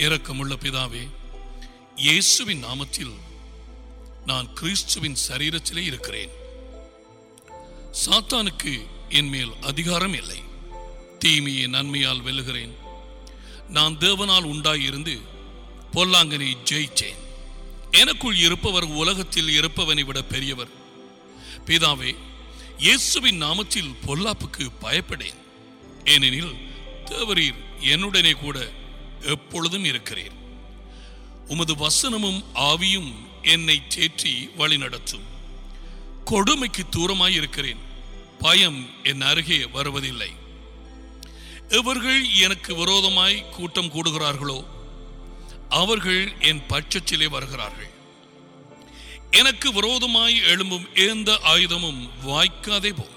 இரக்கமுள்ள பிதாவே இயேசுவின் நாமத்தில் நான் கிறிஸ்துவின் சரீரத்திலே இருக்கிறேன் சாத்தானுக்கு என் மேல் அதிகாரம் இல்லை தீமையை நன்மையால் வெல்லுகிறேன் நான் தேவனால் உண்டாயிருந்து பொல்லாங்கனை ஜெயிச்சேன் எனக்குள் இருப்பவர் உலகத்தில் இருப்பவனை விட பெரியவர் பிதாவே இயேசுவின் நாமத்தில் பொல்லாப்புக்கு பயப்படேன் ஏனெனில் தேவரீர் என்னுடனே கூட எப்பொழுதும் இருக்கிறீர் உமது வசனமும் ஆவியும் என்னை தேற்றி வழிநடத்தும் கொடுமைக்கு தூரமாய் இருக்கிறேன் பயம் என் அருகே வருவதில்லை எவர்கள் எனக்கு விரோதமாய் கூட்டம் கூடுகிறார்களோ அவர்கள் என் பட்சத்திலே வருகிறார்கள் எனக்கு விரோதமாய் எழும்பும் எந்த ஆயுதமும் வாய்க்காதே போ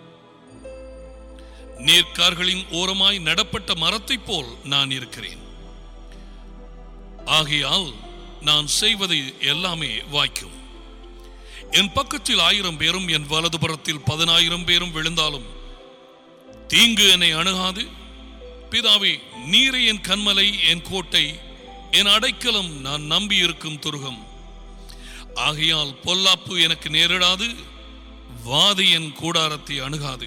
நேர்கார்களின் ஓரமாய் நடப்பட்ட மரத்தைப் போல் நான் இருக்கிறேன் ஆகையால் நான் செய்வது எல்லாமே வாய்க்கும் என் பக்கத்தில் ஆயிரம் பேரும் என் வலதுபுறத்தில் பதினாயிரம் பேரும் விழுந்தாலும் தீங்கு என்னை அணுகாது பிதாவே நீரை என் கண்மலை என் கோட்டை என் அடைக்கலம் நான் நம்பி இருக்கும் துருகம் ஆகையால் பொல்லாப்பு எனக்கு நேரிடாது வாதி என் கூடாரத்தை அணுகாது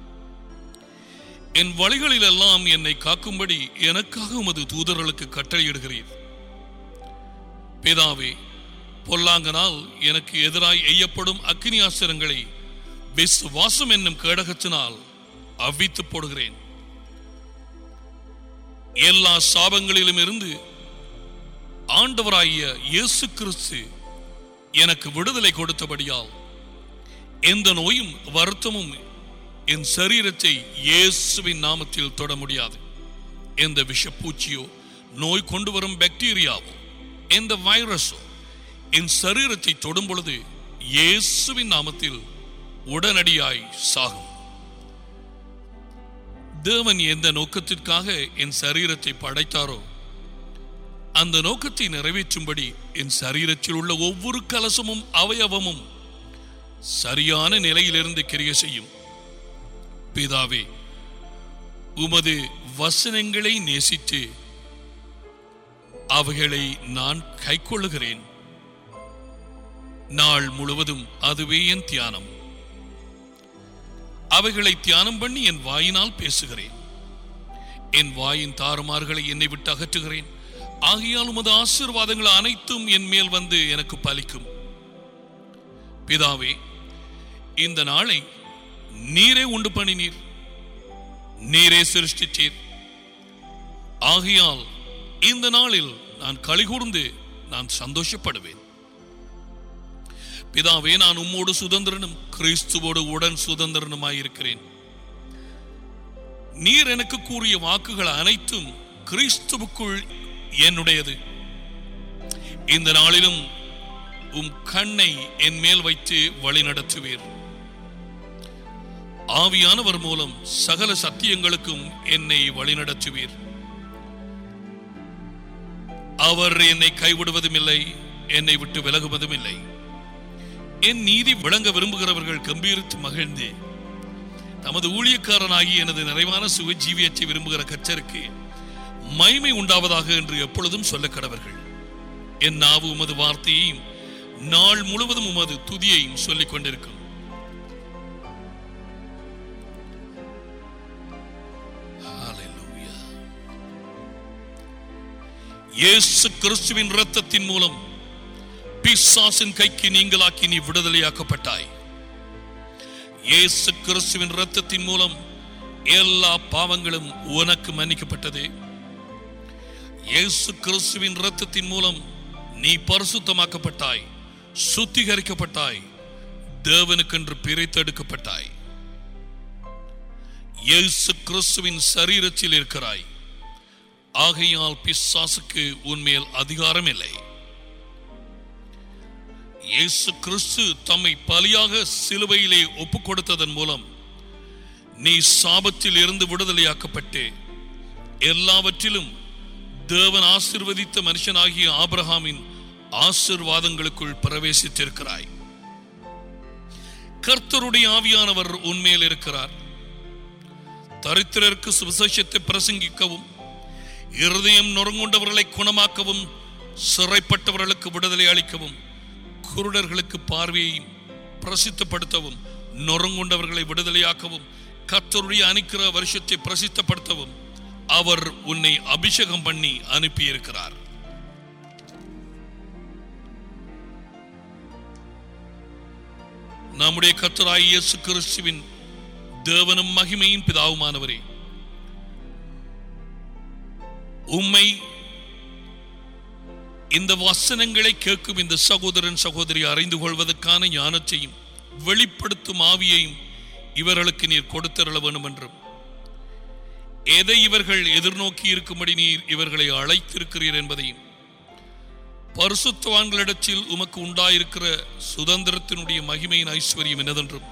என் வழிகளிலெல்லாம் என்னை காக்கும்படி எனக்காக உமது தூதர்களுக்கு கட்டளையிடுகிறீர் பிதாவே பொல்லாங்கனால் எனக்கு எதிராய் எய்யப்படும் அக்கினி ஆசிரங்களை விசுவாசம் என்னும் கேடகத்தினால் அவ்வித்து போடுகிறேன் எல்லா சாபங்களிலும் இருந்து ஆண்டவராகிய இயேசு கிறிஸ்து எனக்கு விடுதலை கொடுத்தபடியால் எந்த நோயும் வருத்தமும் என் சரீரத்தை இயேசுவின் நாமத்தில் தொட முடியாது எந்த விஷப்பூச்சியோ நோய் கொண்டு வரும் பாக்டீரியாவோ எந்த வைரஸோ என் சரீரத்தை தொடும் பொழுது இயேசுவின் நாமத்தில் உடனடியாய் சாகும் தேவன் எந்த நோக்கத்திற்காக என் சரீரத்தை படைத்தாரோ அந்த நோக்கத்தை நிறைவேற்றும்படி என் சரீரத்தில் உள்ள ஒவ்வொரு கலசமும் அவயவமும் சரியான நிலையிலிருந்து கிரிய செய்யும் பிதாவே உமது வசனங்களை நேசித்து அவைகளை நான் கைக்கொள்ளுகிறேன் நாள் முழுவதும் அதுவே என் தியானம் அவைகளை தியானம் பண்ணி என் வாயினால் பேசுகிறேன் என் வாயின் தாறுமாறுகளை என்னை விட்டு அகற்றுகிறேன் ஆகையால் உமது ஆசீர்வாதங்கள் அனைத்தும் என் மேல் வந்து எனக்கு பலிக்கும் பிதாவே இந்த நாளை நீரே உண்டு பண்ணினீர் நீரே சிருஷ்டித்தீர் ஆகையால் இந்த நாளில் நான் கலிகூர்ந்து நான் சந்தோஷப்படுவேன் பிதாவே நான் உம்மோடு சுதந்திரனும் கிறிஸ்துவோடு உடன் சுதந்திரனுமாயிருக்கிறேன் நீர் எனக்கு கூறிய வாக்குகள் அனைத்தும் கிறிஸ்துவுக்குள் என்னுடையது இந்த நாளிலும் உம் கண்ணை என் மேல் வைத்து வழி நடத்துவீர் ஆவியானவர் மூலம் சகல சத்தியங்களுக்கும் என்னை வழிநடத்துவீர் அவர் என்னை கைவிடுவதும் இல்லை என்னை விட்டு விலகுவதும் இல்லை என் நீதி விளங்க விரும்புகிறவர்கள் கம்பீரித்து மகிழ்ந்து தமது ஊழியக்காரனாகி எனது நிறைவான சுக ஜீவியத்தை விரும்புகிற கச்சருக்கு மைமை உண்டாவதாக என்று எப்பொழுதும் சொல்ல கடவர்கள் என் நாவு உமது வார்த்தையையும் நாள் முழுவதும் உமது துதியையும் சொல்லிக் கொண்டிருக்கும் Hallelujah. இயேசு கிறிஸ்துவின் இரத்தத்தின் மூலம் பிசாசின் கைக்கு நீங்களாக்கி நீ விடுதலையாக்கப்பட்டாய் இயேசு கிறிஸ்துவின் இரத்தத்தின் மூலம் எல்லா பாவங்களும் உனக்கு மன்னிக்கப்பட்டது இயேசு கிறிஸ்துவின் இரத்தத்தின் மூலம் நீ பரிசுத்தமாக்கப்பட்டாய் சுத்திகரிக்கப்பட்டாய் தேவனுக்கென்று பிரித்தெடுக்கப்பட்டாய் இயேசு கிறிஸ்துவின் சரீரத்தில் இருக்கிறாய் ஆகையால் பிசாசுக்கு உன்மேல் அதிகாரம் இல்லை இயேசு கிறிஸ்து தம்மை பலியாக சிலுவையிலே ஒப்புக் கொடுத்ததன் மூலம் நீ சாபத்தில் இருந்து விடுதலையாக்கப்பட்டு எல்லாவற்றிலும் தேவன் ஆசிர்வதித்த மனுஷனாகிய ஆபிரகாமின் ஆசிர்வாதங்களுக்குள் பிரவேசித்திருக்கிறாய் கர்த்தருடைய ஆவியானவர் உன்மேல் இருக்கிறார் தரித்திரருக்கு சுவிசேஷத்தை பிரசங்கிக்கவும் இருதயம் நொறுங்குண்டவர்களை குணமாக்கவும் சிறைப்பட்டவர்களுக்கு விடுதலை அளிக்கவும் குருடர்களுக்கு பார்வையை பிரசித்தப்படுத்தவும் நொறுங்குண்டவர்களை விடுதலையாக்கவும் கர்த்தருடைய அனுக்கிற வருஷத்தை பிரசித்தப்படுத்தவும் அவர் உன்னை அபிஷேகம் பண்ணி அனுப்பியிருக்கிறார் நம்முடைய கர்த்தராய் இயேசு கிறிஸ்துவின் தேவனும் மகிமையின் பிதாவுமானவரே உம்மை இந்த வசனங்களை கேட்கும் இந்த சகோதரன் சகோதரி அறிந்து கொள்வதற்கான ஞானத்தையும் வெளிப்படுத்தும் ஆவியையும் இவர்களுக்கு நீர் கொடுத்தருள வேண்டும் என்றும் எதை இவர்கள் எதிர்நோக்கி இருக்கும்படி நீர் இவர்களை அழைத்திருக்கிறீர் என்பதையும் பரிசுத்தவான்களிடத்தில் உமக்கு உண்டாயிருக்கிற சுதந்திரத்தினுடைய மகிமையின் ஐஸ்வர்யம் என்னதென்றும்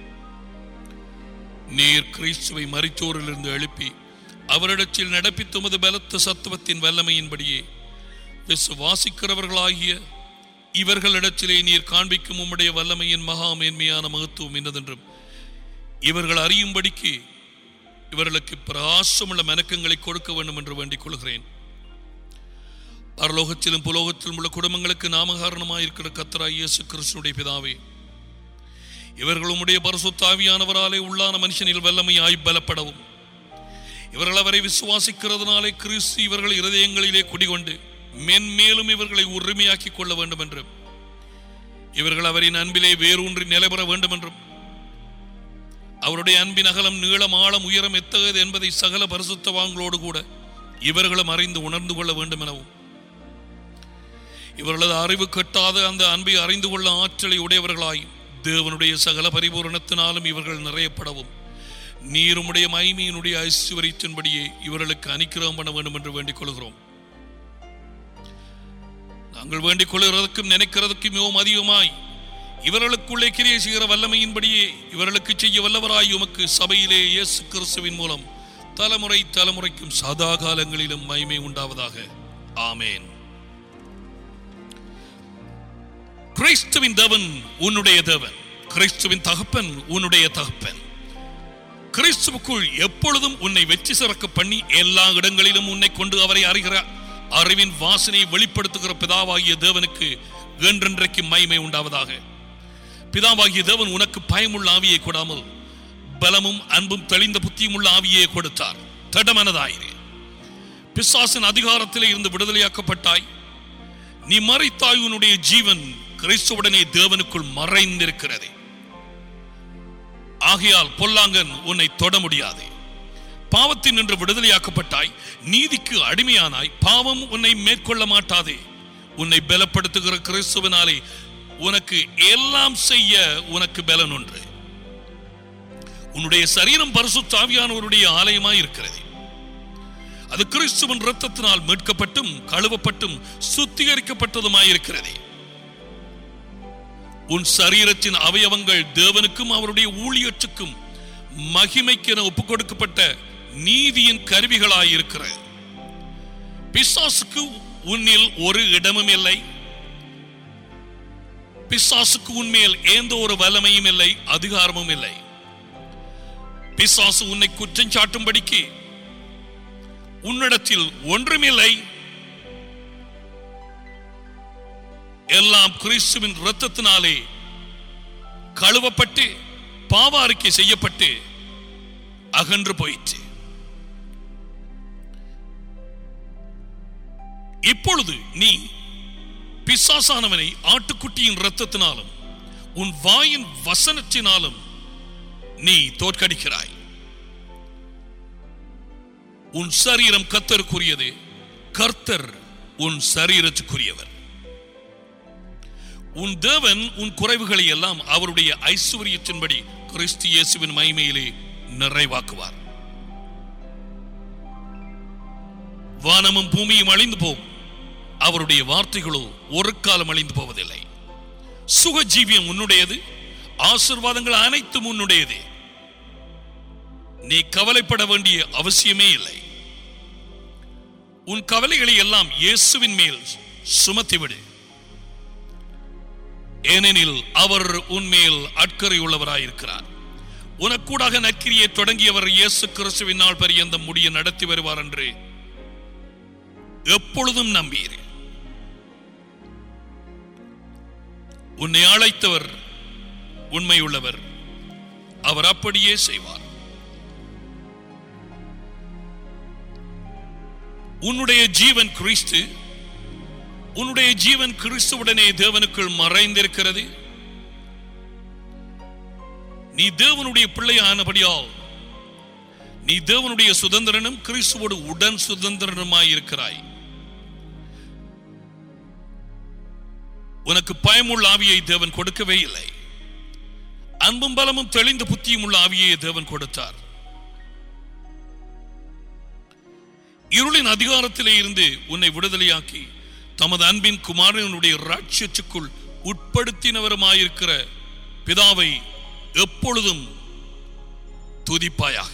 நீர் கிறிஸ்துவை மரித்தோரிலிருந்து எழுப்பி அவரிடத்தில் நடப்பித்த உமது பலத்த சத்துவத்தின் வல்லமையின்படியே விசுவாசிக்கிறவர்களாகிய இவர்களிடத்திலே நீர் காண்பிக்கும் உம்முடைய வல்லமையின் மகா மேன்மையான மகத்துவம் என்னதென்றும் இவர்கள் அறியும்படிக்கு இவர்களுக்கு பிரகாசமுள்ள மெனக்கங்களை கொடுக்க வேண்டும் என்று வேண்டிக் கொள்கிறேன் பரலோகத்திலும் புலோகத்திலும் உள்ள குடும்பங்களுக்கு நாமகாரணமாயிருக்கிற கத்தராய் இயேசு கிறிஸ்துடைய பிதாவே இவர்கள் உம்முடைய பரிசுத்தாவியானவராலே உள்ளான மனுஷனில் வல்லமையாய் பலப்படவும் இவர்கள் அவரை விசுவாசிக்கிறதுனாலே கிறிஸ்து இவர்கள் இருதயங்களிலே குடிகொண்டு மென்மேலும் இவர்களை உரிமையாக்கி கொள்ள வேண்டும் என்றும் இவர்கள் அவரின் அன்பிலே வேரூன்றி நிலைபெற வேண்டும் என்றும் அவருடைய அன்பின் அகலம் நீளம் ஆழம் உயரம் எத்தகையது என்பதை சகல பரிசுத்தவாங்களோடு கூட இவர்களும் அறிந்து உணர்ந்து கொள்ள வேண்டும் எனவும் இவர்களது அறிவு கட்டாத அந்த அன்பை அறிந்து கொள்ள ஆற்றலை உடையவர்களாய் தேவனுடைய சகல பரிபூரணத்தினாலும் இவர்கள் நிறையப்படவும் நீருமுடைய மைமையினுடைய ஐஸ்வரியத்தின்படியே இவர்களுக்கு அனுக்கிரகம் பண்ண வேண்டும் என்று வேண்டிக் கொள்கிறோம் நாங்கள் வேண்டிக் கொள்கிறதுக்கும் நினைக்கிறதுக்கும் மிகவும் அதிகமாய் இவர்களுக்குள்ளே கிரியை செய்கிற வல்லமையின்படியே இவர்களுக்கு செய்ய வல்லவராய் உமக்கு சபையிலே இயேசு கிறிஸ்துவின் மூலம் தலைமுறை தலைமுறைக்கும் சதா காலங்களிலும் மகிமை உண்டாவதாக ஆமேன் கிறிஸ்துவின் தேவன் உன்னுடைய தேவன் கிறிஸ்துவின் தகப்பன் உன்னுடைய தகப்பன் கிறிஸ்துவுக்குள் எப்பொழுதும் உன்னை வெற்றி சிறக்க பண்ணி எல்லா இடங்களிலும் உன்னை கொண்டு அவரை அறிகிற அறிவின் வாசனையை வெளிப்படுத்துகிற பிதாவாகிய தேவனுக்கு என்றென்றைக்கு மகிமை உண்டாவதாக பிதாவாகிய தேவன் உனக்கு பயமுள்ள ஆவியை கொடாமல் பலமும் அன்பும் தெளிந்த புத்தியும் உள்ள ஆவியை கொடுத்தார் தடமனதாயிரே பிசாசின் அதிகாரத்திலே இருந்து விடுதலையாக்கப்பட்டாய் நீ மறைத்தாய் உன்னுடைய ஜீவன் கிறிஸ்துவுடனே தேவனுக்குள் மறைந்திருக்கிறது ஆகையால் பொல்லாங்கன் உன்னை தொட முடியாது பாவத்தின் நின்று விடுதலையாக்கப்பட்டாய் நீதிக்கு அடிமையானாய் பாவம் உன்னை மேற்கொள்ள மாட்டாதே உன்னை பலப்படுத்துகிற கிறிஸ்துவனாலே உனக்கு எல்லாம் செய்ய உனக்கு பலன் ஒன்று உன்னுடைய சரீரம் பரிசுத்தாவியானவருடைய ஆலயமாய் இருக்கிறது அது கிறிஸ்துவின் இரத்தத்தினால் மீட்கப்பட்டும் கழுவப்பட்டும் சுத்திகரிக்கப்பட்டதுமாய் இருக்கிறது உன் சரீரத்தின் அவயவங்கள் தேவனுக்கும் அவருடைய ஊழியற்றுக்கும் மகிமைக்கென ஒப்புக் கொடுக்கப்பட்ட நீதியின் கருவிகளாய் இருக்கிறது பிசாசுக்கு உன்னில் ஒரு இடமும் இல்லை பிசாசுக்கு உன்மேல் எந்த ஒரு வல்லமையும் இல்லை அதிகாரமும் இல்லை பிசாசு உன்னை குற்றம் சாட்டும்படிக்கு உன்னிடத்தில் ஒன்றுமில்லை எல்லாம் கிறிஸ்துவின் இரத்தத்தினாலே கழுவப்பட்டு பாவ அறிக்கை செய்யப்பட்டு அகன்று போயிற்று இப்பொழுது நீ பிசாசானவனை ஆட்டுக்குட்டியின் இரத்தத்தினாலும் உன் வாயின் வசனத்தினாலும் நீ தோற்கடிக்கிறாய் உன் சரீரம் கர்த்தருக்குரியது கர்த்தர் உன் சரீரத்துக்குரியவர் உன் தேவன் உன் குறைவுகளை எல்லாம் அவருடைய ஐஸ்வர்யத்தின்படி கிறிஸ்து இயேசுவின் மகிமையிலே நிறைவாக்குவார் வானமும் பூமியும் அழிந்து போகும் அவருடைய வார்த்தைகளோ ஒரு காலம் அழிந்து போவதில்லை சுக ஜீவியம் உன்னுடையது ஆசிர்வாதங்கள் அனைத்தும் உன்னுடையது நீ கவலைப்பட வேண்டிய அவசியமே இல்லை உன் கவலைகளை எல்லாம் இயேசுவின் மேல் சுமத்தி விடு ஏனெனில் அவர் உன்மேல் அட்கறை உள்ளவராயிருக்கிறார் உனக்கூடாக நக்கிரியை தொடங்கியவர் இயேசு கிறிஸ்துவின் நாள் பரியந்தம் முடிய நடத்தி வருவார் என்று எப்பொழுதும் நம்பீர் உன்னை அழைத்தவர் உண்மையுள்ளவர் அவர் அப்படியே செய்வார் உன்னுடைய ஜீவன் கிறிஸ்து உன்னுடைய ஜீவன் கிறிஸ்துவுடனே தேவனுக்குள் மறைந்திருக்கிறது நீ தேவனுடைய பிள்ளையானபடியால் நீ தேவனுடைய சுதந்திரனும் கிறிஸ்துவோடு உடன் சுதந்திரனுமாய் இருக்கிறாய் உனக்கு பயமுள்ள ஆவியை தேவன் கொடுக்கவே இல்லை அன்பும் பலமும் தெளிந்த புத்தியும் உள்ள ஆவியை தேவன் கொடுத்தார் இருளின் அதிகாரத்திலே இருந்து உன்னை விடுதலையாக்கி தமது அன்பின் குமாரனுடைய ராட்சியத்துக்குள் உட்படுத்தினவருமாயிருக்கிற பிதாவை எப்பொழுதும் துதிப்பாயாக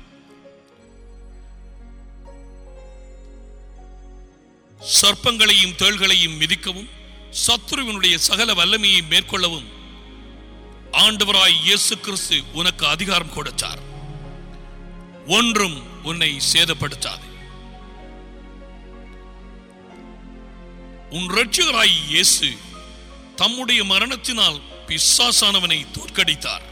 சர்ப்பங்களையும் தேள்களையும் மிதிக்கவும் சத்துருவினுடைய சகல வல்லமையை மேற்கொள்ளவும் ஆண்டவராய் இயேசு கிறிஸ்து உனக்கு அதிகாரம் கொடுத்தார் ஒன்றும் உன்னை சேதப்படுத்தாது உன் ரட்சகராய் இயேசு தம்முடைய மரணத்தினால் பிசாசானவனை தோற்கடித்தார்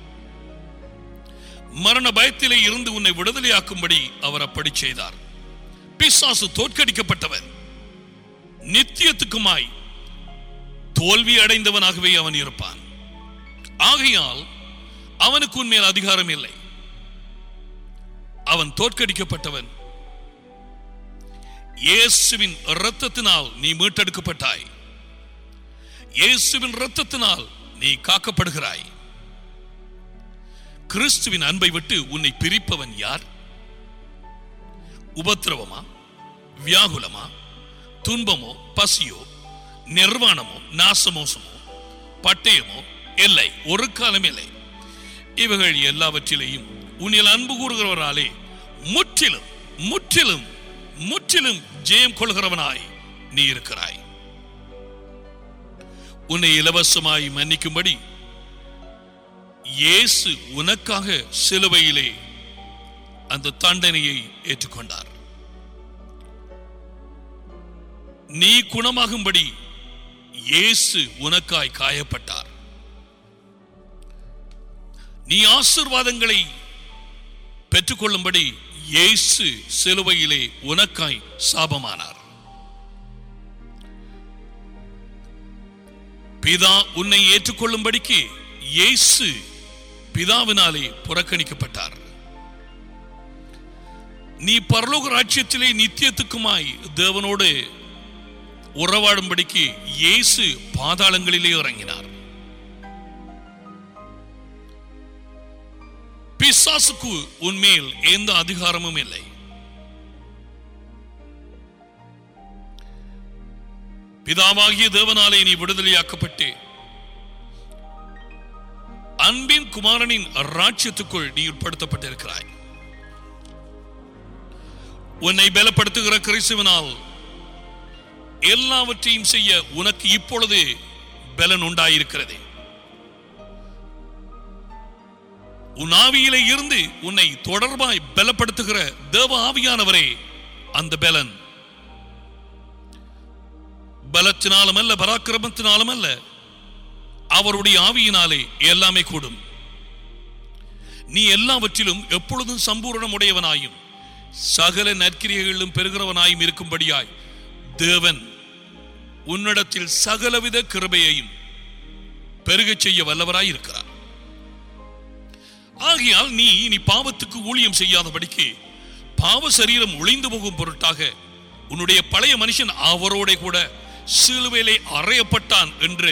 மரண பயத்திலே இருந்து உன்னை விடுதலையாக்கும்படி அவர் அப்படி செய்தார் பிசாசு தோற்கடிக்கப்பட்டவன் நித்தியத்துக்குமாய் தோல்வி அடைந்தவனாகவே அவன் இருப்பான் ஆகையால் அவனுக்கு உன்மேல் அதிகாரம் இல்லை அவன் தோற்கடிக்கப்பட்டவன் இயேசுவின் இரத்தத்தினால் நீ மீட்டெடுக்கப்பட்டாய் இயேசுவின் இரத்தத்தினால் நீ காக்கப்படுகிறாய் கிறிஸ்துவின் அன்பை விட்டு உன்னை பிரிப்பவன் யார் உபத்திரவமா வியாகுலமா துன்பமோ பசியோ நிர்வாணமோ நாசமோசமோ பட்டயமோ இல்லை ஒரு காலம் இல்லை இவைகள் எல்லாவற்றிலேயும் உன்னில் அன்பு கூறுகிறவராலே முற்றிலும் முற்றிலும் முற்றிலும் ஜெயம் கொள்கிறவனாய் நீ இருக்கிறாய் உன்னை இலவசமாய் மன்னிக்கும்படி இயேசு உனக்காக சிலுவையிலே அந்த தண்டனையை ஏற்றுக்கொண்டார் நீ குணமாகும்படி இயேசு உனக்காய் காயப்பட்டார் நீ ஆசிர்வாதங்களை பெற்றுக்கொள்ளும்படி இயேசு சிலுவையிலே உனக்காய் சாபமானார் பிதா உன்னை ஏற்றுக்கொள்ளும்படிக்கு இயேசு பிதாவினாலே புறக்கணிக்கப்பட்டார் நீ பரலோக ராஜ்யத்திலே நித்தியத்துக்குமாய் தேவனோடு உறவாடும்படிக்கு இயேசு பாதாளங்களிலே இறங்கினார் பிசாசுக்கு உன்மேல் எந்த அதிகாரமும் இல்லை பிதாவாகிய தேவனாலே நீ விடுதலையாக்கப்பட்டு அன்பின் குமாரனின் ராஜ்யத்துக்குள் நீ உட்படுத்தப்பட்டிருக்கிறாய் உன்னை பலப்படுத்துகிற கிறிஸ்துவனால் எல்லாவற்றையும் செய்ய உனக்கு இப்பொழுது பலன் உண்டாயிருக்கிறது உன் ஆவியிலே இருந்து உன்னை தொடர்பாய் பலப்படுத்துகிற தேவ ஆவியானவரே அந்த பலன் பலத்தினாலும் அல்ல பராக்கிரமத்தினாலும் அல்ல அவருடைய ஆவியினாலே எல்லாமே கூடும் நீ எல்லாவற்றிலும் எப்பொழுதும் சம்பூரணம் உடையவனாயும் சகல நற்கிரியைகளிலும் பெறுகிறவனாயும் இருக்கும்படியாய் தேவன் உன்னிடத்தில் சகலவித கிருபையையும் பெருகச் செய்ய வல்லவராய் இருக்கிறார் ஆகையால் நீ இனி பாவத்துக்கு ஊழியம் செய்யாதபடிக்கு பாவ சரீரம் ஒளிந்து போகும் பொருட்டாக உன்னுடைய பழைய மனுஷன் அவரோட கூட சிலுவையிலே அறையப்பட்டான் என்று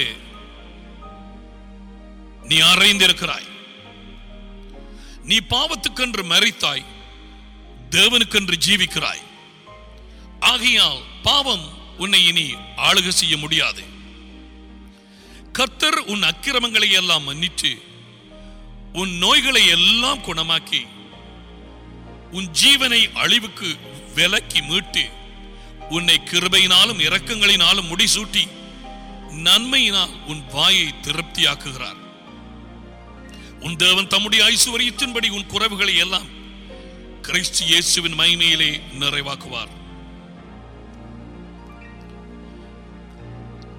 நீ அறைந்திருக்கிறாய் நீ பாவத்துக்கென்று மறித்தாய் தேவனுக்கென்று ஜீவிக்கிறாய் ஆகையால் பாவம் உன்னை இனி ஆளுகை செய்ய முடியாது கர்த்தர் உன் அக்கிரமங்களை எல்லாம் மன்னித்து உன் நோய்களை எல்லாம் குணமாக்கி உன் ஜீவனை அழிவுக்கு விலக்கி மீட்டு உன்னை கிருபையினாலும் இரக்கங்களினாலும் முடிசூட்டி நன்மையினால் உன் வாயை திருப்தியாக்குகிறார் உன் தேவன் தம்முடைய ஐசுவரியத்தின்படி உன் குறைவுகளை எல்லாம் கிறிஸ்து இயேசுவின் மகிமையிலே நிறைவாக்குவார்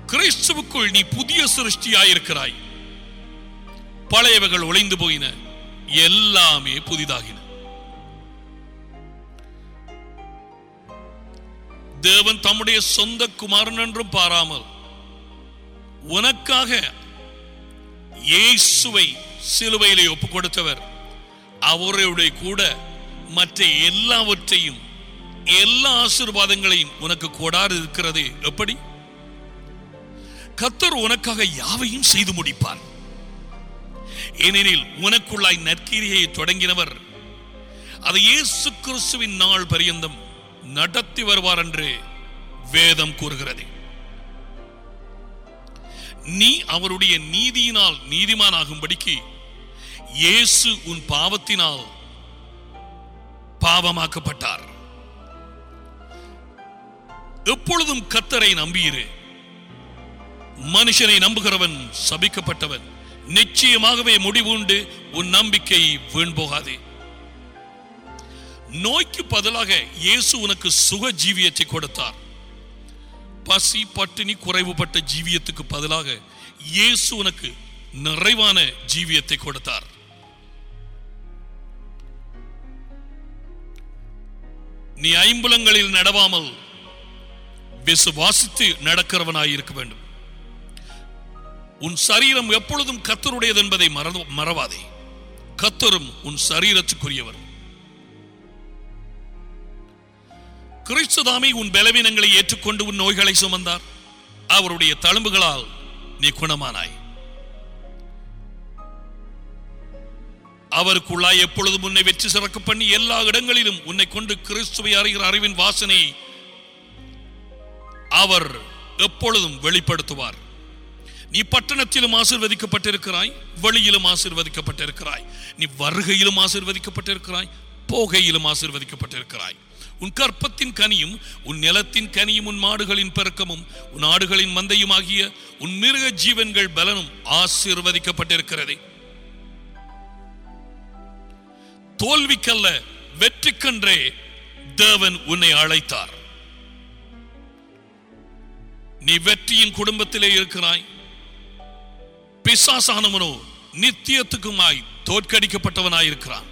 கிறிஸ்துவுக்குள் நீ புதிய சிருஷ்டியாயிருக்கிறாய் பழையவைகள் ஒளிந்து போயின எல்லாமே புதிதாகின தேவன் தம்முடைய சொந்த குமாரன் என்றும் பாராமல் உனக்காக இயேசுவை சிலுவையிலே ஒப்பு கொடுத்தவர் அவருடைய கூட மற்ற எல்லாவற்றையும் எல்லா ஆசீர்வாதங்களையும் உனக்கு கொடாது இருக்கிறது எப்படி கத்தர் உனக்காக யாவையும் செய்து முடிப்பார் ஏனெனில் உனக்குள்ளாய் நற்கிரியை தொடங்கினவர் அதை இயேசு கிறிஸ்துவின் நாள் பரியந்தம் நடத்தி வருவார் என்று வேதம் கூறுகிறது நீ அவருடைய நீதியினால் நீதிமானாகும்படிக்கு இயேசு உன் பாவத்தினால் பாவமாக்கப்பட்டார் எப்பொழுதும் கத்தரை நம்பியிரு மனுஷனை நம்புகிறவன் சபிக்கப்பட்டவன் நிச்சயமாகவே முடிவு உண்டு உன் நம்பிக்கை வீண் போகாதே நோய்க்கு பதிலாக இயேசு உனக்கு சுக ஜீவியத்தை கொடுத்தார் பசி பட்டினி குறைவுபட்ட ஜீவியத்துக்கு பதிலாக இயேசு உனக்கு நிறைவான ஜீவியத்தை கொடுத்தார் நீ ஐம்புலங்களில் நடவாமல் விசுவாசித்து நடக்கிறவனாய் இருக்க வேண்டும் உன் சரீரம் எப்பொழுதும் கத்தருடையது என்பதை மறந்து- மறவாதே கத்தரும் உன் சரீரத்துக்குரியவர் கிறிஸ்துதாமே உன் பலவீனங்களை ஏற்றுக்கொண்டு உன் நோய்களை சுமந்தார் அவருடைய தழும்புகளால் நீ குணமானாய் அவருக்குள்ளாய் எப்பொழுதும் உன்னை வெற்றி சிறக்க பண்ணி எல்லா இடங்களிலும் உன்னை கொண்டு கிறிஸ்துவை அறிகிற அறிவின் வாசனையை அவர் எப்பொழுதும் வெளிப்படுத்துவார் நீ பட்டணத்திலும் ஆசிர்வதிக்கப்பட்டிருக்கிறாய் வெளியிலும் ஆசிர்வதிக்கப்பட்டிருக்கிறாய் நீ வருகையிலும் ஆசிர்வதிக்கப்பட்டிருக்கிறாய் போகையிலும் ஆசிர்வதிக்கப்பட்டிருக்கிறாய் உன் கற்பத்தின் கனியும் உன் நிலத்தின் கனியும் உன் மாடுகளின் பெருக்கமும் உன் ஆடுகளின் மந்தையும் ஆகிய உன் மிருக ஜீவன்கள் பலனும் ஆசீர்வதிக்கப்பட்டிருக்கிறது தோல்விக்கல்ல வெற்றிக்கென்றே தேவன் உன்னை அழைத்தார் நீ வெற்றியின் குடும்பத்திலே இருக்கிறாய் பிசாசானவனோ நித்தியத்துக்குமாய் தோற்கடிக்கப்பட்டவனாயிருக்கிறான்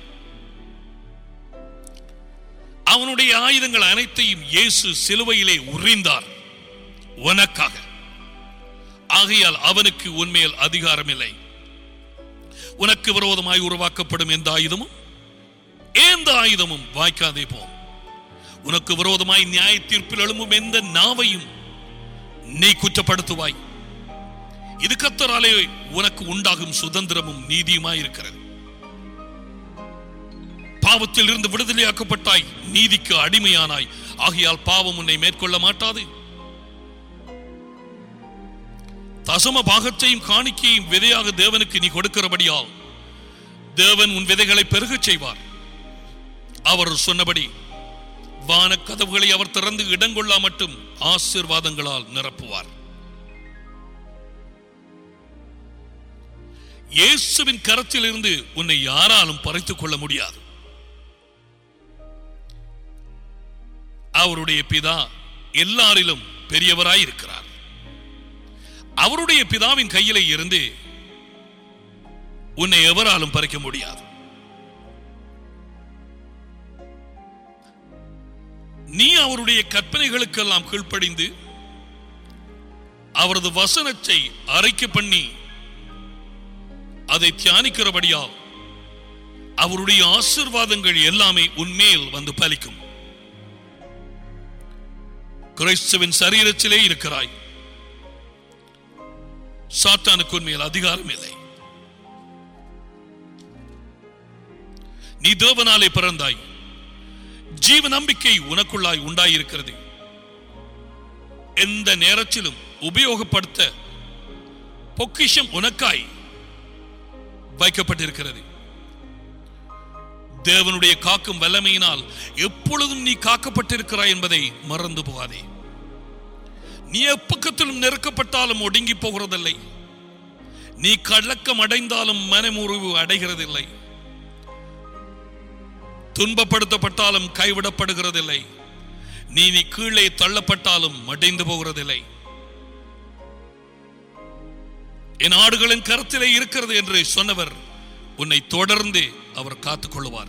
அவனுடைய ஆயுதங்கள் அனைத்தையும் இயேசு சிலுவையிலே உறிந்தார் உனக்காக ஆகையால் அவனுக்கு உன்மேல் அதிகாரம் இல்லை உனக்கு விரோதமாய் உருவாக்கப்படும் எந்த ஆயுதமும் எந்த ஆயுதமும் வாய்க்காதே போம் உனக்கு விரோதமாய் நியாய தீர்ப்பில் எழும்பும் எந்த நாவையும் நீ குற்றப்படுத்துவாய் இது கத்தராலே உனக்கு உண்டாகும் சுதந்திரமும் நீதியுமாய் இருக்கிறது பாவத்தில் இருந்து விடுதலையாக்கப்பட்டாய் நீதிக்கு அடிமையானாய் ஆகையால் பாவம் உன்னை மேற்கொள்ள மாட்டாது தசம பாகத்தையும் காணிக்கையும் விதையாக தேவனுக்கு நீ கொடுக்கிறபடியால் தேவன் உன் விதைகளை பெருகச் செய்வார் அவர் சொன்னபடி வான கதவுகளை அவர் திறந்து இடங்கொள்ளா மட்டும் ஆசீர்வாதங்களால் நிரப்புவார் இயேசுவின் கரத்தில் இருந்து உன்னை யாராலும் பறித்துக் கொள்ள முடியாது அவருடைய பிதா எல்லாரிலும் பெரியவராய் இருக்கிறார் அவருடைய பிதாவின் கையிலே இருந்து உன்னை எவராலும் பறிக்க முடியாது நீ அவருடைய கற்பனைகளுக்கெல்லாம் கீழ்ப்படிந்து அவரது வசனத்தை அரைக்க பண்ணி அதை தியானிக்கிறபடியால் அவருடைய ஆசிர்வாதங்கள் எல்லாமே உன்மேல் வந்து பலிக்கும் கிறிஸ்துவின் சரீரத்திலே இருக்கிறாய் சாத்தானுக்கு உன்மேல் அதிகாரம் இல்லை நீ தேவனாலே பிறந்தாய் ஜீவ நம்பிக்கை உனக்குள்ளாய் உண்டாயிருக்கிறது எந்த நேரத்திலும் உபயோகப்படுத்த பொக்கிஷம் உனக்காய் வைக்கப்பட்டிருக்கிறது தேவனுடைய காக்கும் வல்லமையினால் எப்பொழுதும் நீ காக்கப்பட்டிருக்கிறாய் என்பதை மறந்து போகாதே நீ எப்பக்கத்திலும் நெருக்கப்பட்டாலும் ஒடுங்கி போகிறதில்லை நீ கலக்கம் அடைந்தாலும் மனமுறிவு அடைகிறதில்லை துன்பப்படுத்தப்பட்டாலும் கைவிடப்படுகிறதில்லை நீ நீ கீழே தள்ளப்பட்டாலும் மடைந்து போகிறதில்லை என் ஆடுகளின் கருத்திலே இருக்கிறது என்று சொன்னவர் உன்னை தொடர்ந்து அவர் காத்துக் கொள்ளுவார்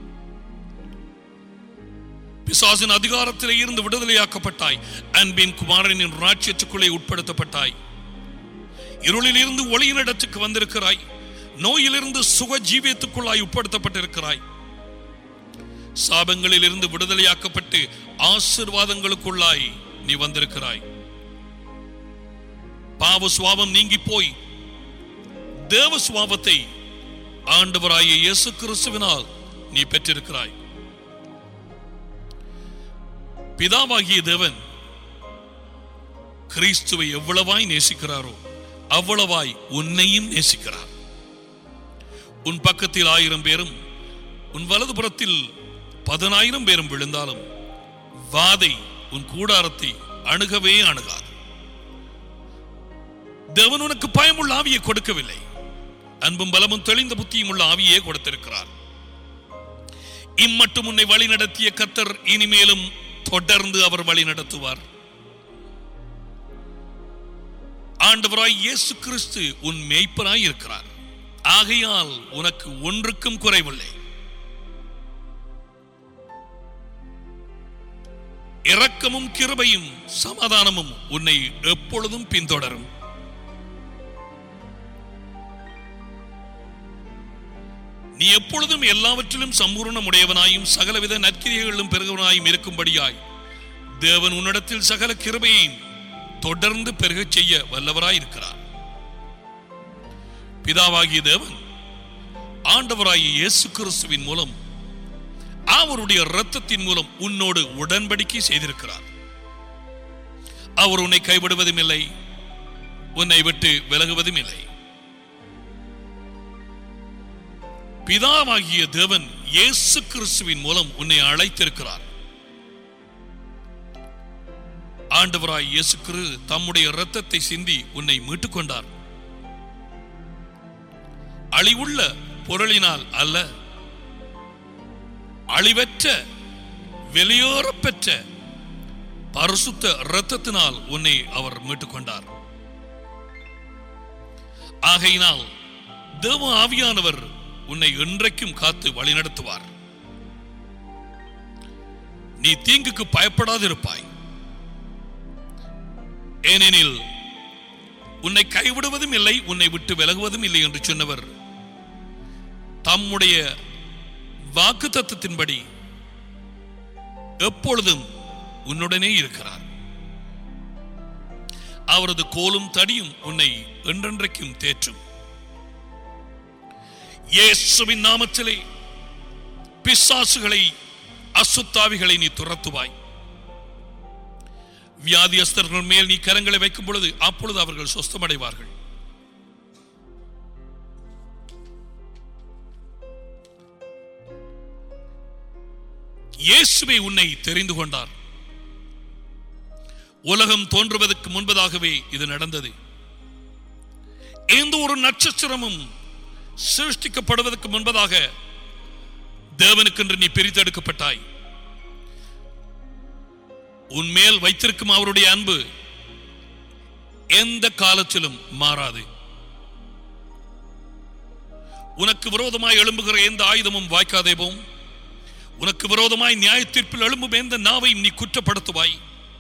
பிசாசின் அதிகாரத்திலே இருந்து விடுதலையாக்கப்பட்டாய் அன்பின் குமாரனின் ராட்சியத்துக்குள்ளே உட்படுத்தப்பட்டாய் இருளில் இருந்து ஒளியின் இடத்துக்கு வந்திருக்கிறாய் நோயிலிருந்து சுக ஜீவியத்துக்குள்ளாய் உட்படுத்தப்பட்டிருக்கிறாய் சாபங்களில் இருந்து விடுதலையாக்கப்பட்டு ஆசிர்வாதங்களுக்குள்ளாய் நீ வந்திருக்கிறாய் பாவ சுவாபம் நீங்கி போய் தேவ சுவாபத்தை ஆண்டவராகிய இயேசு கிறிஸ்துவினால் நீ பெற்றிருக்கிறாய் பிதாவாகிய தேவன் கிறிஸ்துவை எவ்வளவாய் நேசிக்கிறாரோ அவ்வளவாய் உன்னையும் நேசிக்கிறார் உன் பக்கத்தில் ஆயிரம் பேரும் உன் வலதுபுறத்தில் பதினாயிரம் பேரும் விழுந்தாலும் வாதை உன் கூடாரத்தை அணுகவே அணுகாது தேவன் உனக்கு பயமுள்ள ஆவியை கொடுக்கவில்லை அன்பும் பலமும் தெளிந்த புத்தியும் உள்ள ஆவியே கொடுத்திருக்கிறார் இம்மட்டும் உன்னை வழி நடத்திய கத்தர் இனிமேலும் தொடர்ந்து அவர் வழி நடத்துவார் ஆண்டவராய் இயேசு கிறிஸ்து உன் மேய்ப்பராய் இருக்கிறார் ஆகையால் உனக்கு ஒன்றுக்கும் குறைவில்லை இரக்கமும் கிருபையும் சமாதானமும் உன்னை எப்பொழுதும் பின்தொடரும் நீ எப்பொழுதும் எல்லாவற்றிலும் சம்பூர்ணமுடையவனாயும் சகலவித நற்கிரியைகளிலும் பெருகவனாயும் இருக்கும்படியாய் தேவன் உன்னிடத்தில் சகல கிருபையையும் தொடர்ந்து பெருகச் செய்ய வல்லவராய் இருக்கிறார் பிதாவாகிய தேவன் ஆண்டவராகிய இயேசு கிறிஸ்துவின் மூலம் அவருடைய இரத்தத்தின் மூலம் உன்னோடு உடன்படிக்கை செய்திருக்கிறார் அவர் உன்னை கைவிடுவதும் இல்லை உன்னை விட்டு விலகுவதும் இல்லை பிதாவாகிய தேவன் இயேசு கிறிஸ்துவின் மூலம் உன்னை அழைத்திருக்கிறார் ஆண்டவராய் இயேசு கிறிஸ்து தம்முடைய இரத்தத்தை சிந்தி உன்னை மீட்டுக் கொண்டார் அழிவுள்ள பொருளினால் அல்ல அழிவற்ற வெளியேறப்பெற்ற பரிசுத்த இரத்தத்தினால் உன்னை அவர் மீட்டுக் கொண்டார் ஆகையினால் தேவ ஆவியானவர் உன்னை என்றைக்கும் காத்து வழிநடத்துவார் நீ தீங்குக்கு பயப்படாதிருப்பாய் ஏனெனில் உன்னை கைவிடுவதும் இல்லை உன்னை விட்டு விலகுவதும் இல்லை என்று சொன்னவர் தம்முடைய வாக்கு தத்துவத்தின்படி எப்பொழுதும் உன்னுடனே இருக்கிறார் அவரது கோலும் தடியும் உன்னை என்றென்றைக்கும் தேற்றும் இயேசுவின் நாமத்திலே பிசாசுகளை அசுத்தாவிகளை நீ துரத்துவாய் வியாதியஸ்தர்கள் மேல் நீ கரங்களை வைக்கும் பொழுது அப்பொழுது அவர்கள் சொஸ்தமடைவார்கள் இயேசுவை உன்னை தெரிந்து கொண்டார் உலகம் தோன்றுவதற்கு முன்பதாகவே இது நடந்தது எந்த ஒரு நட்சத்திரமும் சிருஷ்டிக்கப்படுவதற்கு முன்பதாக தேவனுக்கென்று நீ பிரித்தெடுக்கப்பட்டாய் உன் மேல் வைத்திருக்கும் அவருடைய அன்பு எந்த காலத்திலும் மாறாது உனக்கு விரோதமாய் எழும்புகிற எந்த ஆயுதமும் வாய்க்காதே போம் உனக்கு விரோதமாய் நியாய தீர்ப்பில் எழும்பும் எந்த நாவையும் நீ குற்றப்படுத்துவாய்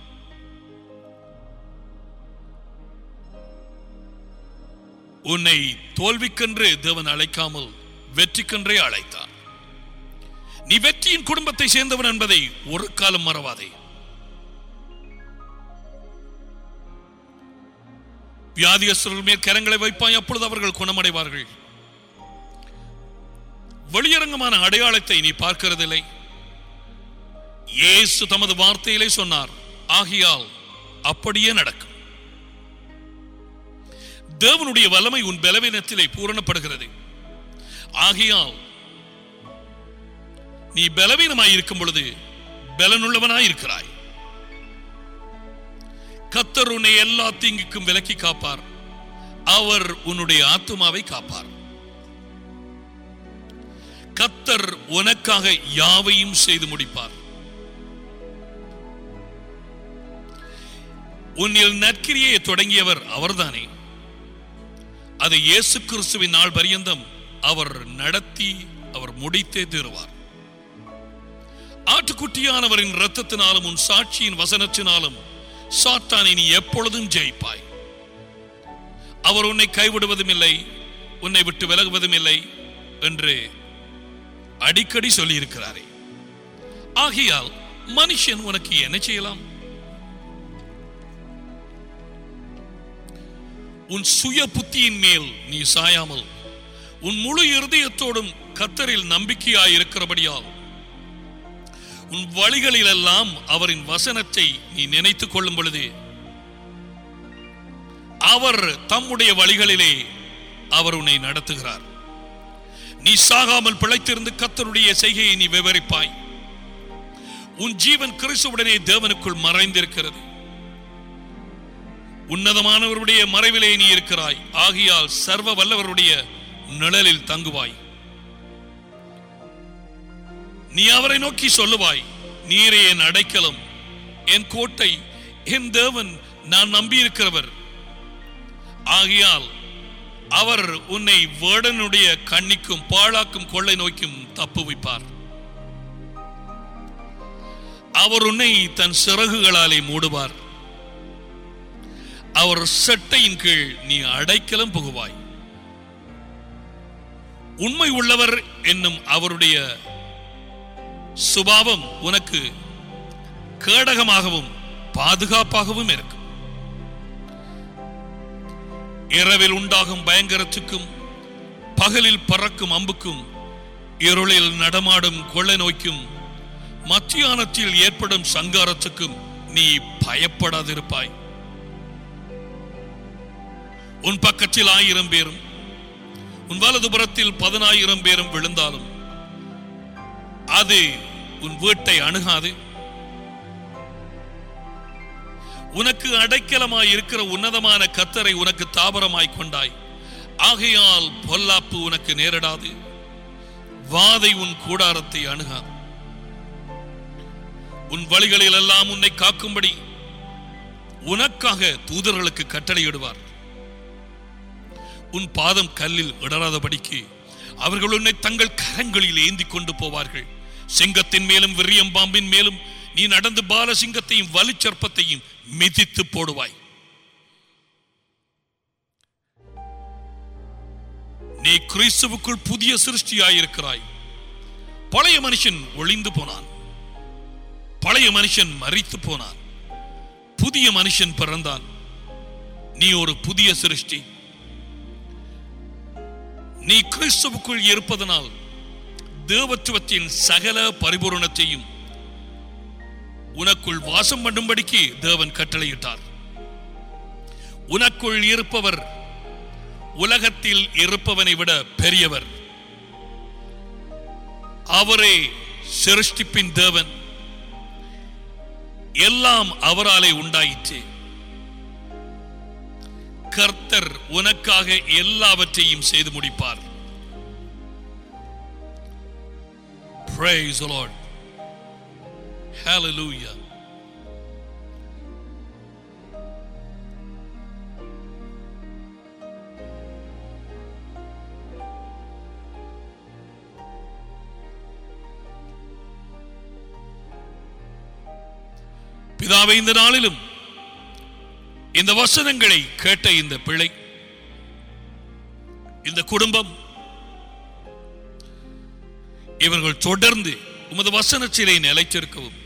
உன்னை தோல்விக்கென்று தேவன் அழைக்காமல் வெற்றிக்கென்றே அழைத்தார் நீ வெற்றியின் குடும்பத்தை சேர்ந்தவன் என்பதை ஒரு காலம் மறவாதே வியாதியஸ்தர்கள் மேல் கரங்களை வைப்பாய் அப்பொழுது அவர்கள் குணமடைவார்கள் வெளியரங்கமான அடையாளத்தை நீ பார்க்கிறதில்லை இயேசு தமது வார்த்தையிலே சொன்னார் ஆகியால் அப்படியே நடக்கும் தேவனுடைய வல்லமை உன் பலவீனத்திலே பூரணப்படுகிறது ஆகையால் நீ பலவீனமாய் இருக்கும் பொழுது பலனுள்ளவனாய் இருக்கிறாய் கத்தர் உன்னை எல்லா தீங்குக்கும் விலக்கி காப்பார் அவர் உன்னுடைய ஆத்துமாவை காப்பார் கத்தர் உனக்காக யாவையும் செய்து முடிப்பார் உன்னில் நற்கிரியை தொடங்கியவர் அவர்தானே அதை இயேசு கிறிஸ்துவின் நாள் பரியந்தம் அவர் நடத்தி அவர் முடித்தே தீருவார் ஆட்டுக்குட்டியானவரின் இரத்தத்தினாலும் உன் சாட்சியின் வசனத்தினாலும் சாத்தானை நீ எப்பொழுதும் ஜெயிப்பாய் அவர் உன்னை கைவிடுவதும் இல்லை உன்னை விட்டு விலகுவதும் இல்லை என்று அடிக்கடி சொல்லியிருக்கிறாரே ஆகையால் மனுஷன் உனக்கு என்ன செய்யலாம் உன் சுய புத்தியின் மேல் நீ சாயாமல் உன் முழு இருதயத்தோடும் கத்தரில் நம்பிக்கையாய் இருக்கிறபடியால் உன் வழிகளிலெல்லாம் அவரின் வசனத்தை நீ நினைத்துக் கொள்ளும் பொழுது அவர் தம்முடைய வழிகளிலே அவர் உன்னை நடத்துகிறார் நீ சாகாமல் பிழைத்திருந்து கத்தருடைய செய்கையை நீ விவரிப்பாய் உன் ஜீவன் கிறிஸ்துவுடனே தேவனுக்குள் மறைந்திருக்கிறது உன்னதமானவருடைய மறைவிலே நீ இருக்கிறாய் ஆகியால் சர்வ வல்லவருடைய நிழலில் தங்குவாய் நீ அவரை நோக்கி சொல்லுவாய் நீரே என் அடைக்கலம் என் கோட்டை என் தேவன் நான் நம்பியிருக்கிறவர் ஆகையால் அவர் உன்னை வேடனுடைய கண்ணிக்கும் பாழாக்கும் கொள்ளை நோய்க்கும் தப்புவிப்பார் அவர் உன்னை தன் சிறகுகளாலே மூடுவார் அவர் செட்டையின் கீழ் நீ அடைக்கலம் புகுவாய் உண்மை உள்ளவர் என்னும் அவருடைய சுபாவம் உனக்கு கேடகமாகவும் பாதுகாப்பாகவும் இருக்கும் இரவில் உண்டாகும் பயங்கரத்துக்கும் பகலில் பறக்கும் அம்புக்கும் இருளில் நடமாடும் கொள்ளை நோய்க்கும் மத்தியானத்தில் ஏற்படும் சங்காரத்துக்கும் நீ பயப்படாதிருப்பாய் உன் பக்கத்தில் ஆயிரம் பேரும் உன் வலதுபுறத்தில் பதினாயிரம் பேரும் விழுந்தாலும் அது உன் வீட்டை அணுகாது உனக்கு அடைக்கலமாய் இருக்கிற உன்னதமான கத்தரை உனக்கு தாபரமாய் கொண்டாய் ஆகையால் பொல்லாப்பு உனக்கு நேரிடாது வாதை உன் கூடாரத்தை அணுகாது உன் வழிகளில் எல்லாம் உன்னை காக்கும்படி உனக்காக தூதர்களுக்கு கட்டளையிடுவார் உன் பாதம் கல்லில் இடராதபடிக்கு அவர்கள் உன்னை தங்கள் கரங்களில் ஏந்தி கொண்டு போவார்கள் சிங்கத்தின் மேலும் விரியம் பாம்பின் மேலும் நீ நடந்து பாலசிங்கத்தையும் வலுச்சற்பத்தையும் மிதித்து போடுவாய் நீ கிறிஸ்துவுக்குள் புதிய சிருஷ்டியாயிருக்கிறாய் பழைய மனுஷன் ஒளிந்து போனான் பழைய மனுஷன் மறித்து போனான் புதிய மனுஷன் பிறந்தான் நீ ஒரு புதிய சிருஷ்டி நீ கிறிஸ்துவுக்குள் இருப்பதனால் தேவத்துவத்தின் சகல பரிபூரணத்தையும் உனக்குள் வாசம் பண்ணும்படிக்கு தேவன் கட்டளையிட்டார் உனக்குள் இருப்பவர் உலகத்தில் இருப்பவனை விட பெரியவர் அவரே சிருஷ்டிப்பின் தேவன் எல்லாம் அவராலே உண்டாயிற்று கர்த்தர் உனக்காக எல்லாவற்றையும் செய்து முடிப்பார் Praise the Lord. Hallelujah. பிதாவை இந்த நாளிலும் இந்த வசனங்களை கேட்ட இந்த பிள்ளை இந்த குடும்பம் இவர்கள் தொடர்ந்து உமது வசனச்சிலை நிலைத்திருக்கவும்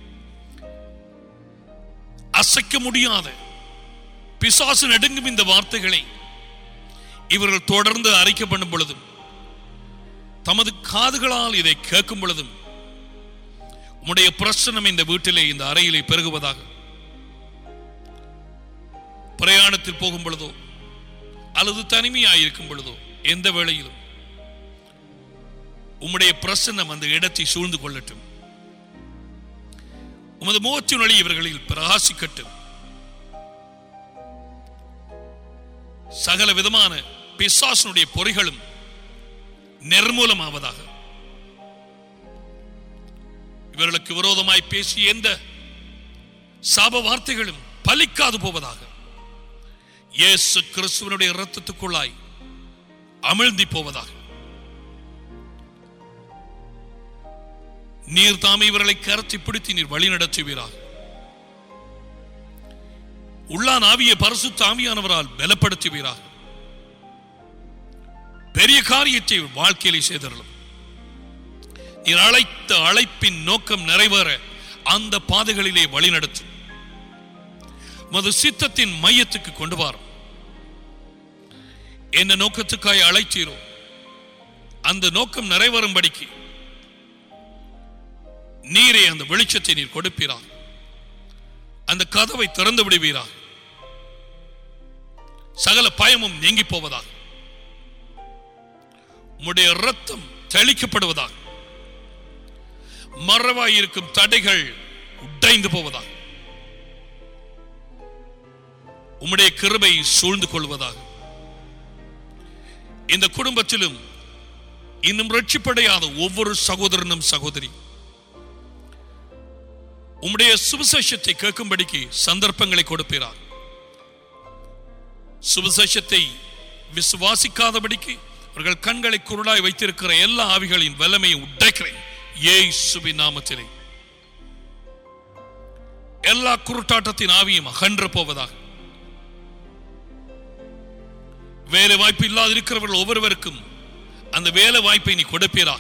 அசைக்க முடியாத பிசாசு நடுங்கும் இந்த வார்த்தைகளை இவர்கள் தொடர்ந்து அறிக்கப்படும் பொழுதும் தமது காதுகளால் இதை கேட்கும் பொழுதும் உம்முடைய பிரசனம் இந்த வீட்டிலே இந்த அறையிலே பெருகுவதாக பிரயாணத்தில் போகும் பொழுதோ அல்லது தனிமையாயிருக்கும் பொழுதோ எந்த வேளையிலும் உம்முடைய பிரசன்னம் அந்த இடத்தை சூழ்ந்து கொள்ளட்டும் உமது முகத்தின் ஒளி இவர்களில் பிரகாசிக்கட்டும் சகல விதமான பிசாசனுடைய பொறிகளும் நிர்மூலமாவதாக இவர்களுக்கு விரோதமாய் பேசிய எந்த சாப வார்த்தைகளும் பலிக்காது போவதாக இயேசு கிறிஸ்துவனுடைய இரத்தத்துக்குள்ளாய் அமிழ்ந்தி போவதாக நீர் தாமே இவர்களை கரத்தி பிடித்து நீர் வழி நடத்துவீராக உள்ளான் ஆவியை பரிசுத்த ஆவியானவரால் பலப்படுத்துவீராக பெரிய காரியத்தை வாழ்க்கையிலே செய்தரலும் நீர் அழைத்த அழைப்பின் நோக்கம் நிறைவேற அந்த பாதைகளிலே வழிநடத்து மது சித்தத்தின் மையத்துக்கு கொண்டு வாரும் என்ன நோக்கத்துக்காய் அழைத்தீரோ அந்த நோக்கம் நிறைவேறும்படிக்கு நீரே அந்த வெளிச்சத்தை நீர் கொடுப்பீரா அந்த கதவை திறந்து விடுவீரா சகல பயமும் நீங்கி போவதாக உம்முடைய ரத்தம் தெளிக்கப்படுவதாக மறைவாய் இருக்கும் தடைகள் உடைந்து போவதாக உம்முடைய கிருபை சூழ்ந்து கொள்வதாக இந்த குடும்பத்திலும் இன்னும் ரட்சிப்படையாத ஒவ்வொரு சகோதரனும் சகோதரி உம்முடைய சுவிசேஷத்தை கேட்கும்படிக்கு சந்தர்ப்பங்களை கொடுப்பீரார் சுவிசேஷத்தை விசுவாசிக்காதபடிக்கு அவர்கள் கண்களை குருடாய் வைத்திருக்கிற எல்லா ஆவிகளின் வல்லமையை உடைக்கிறேன் ஏசுபி நாமத்திலே எல்லா குருட்டாட்டத்தின் ஆவியும் அகன்று போவதாக வேலை வாய்ப்பு இல்லாது இருக்கிறவர்கள் ஒவ்வொருவருக்கும் அந்த வேலை வாய்ப்பை நீ கொடுப்பீரா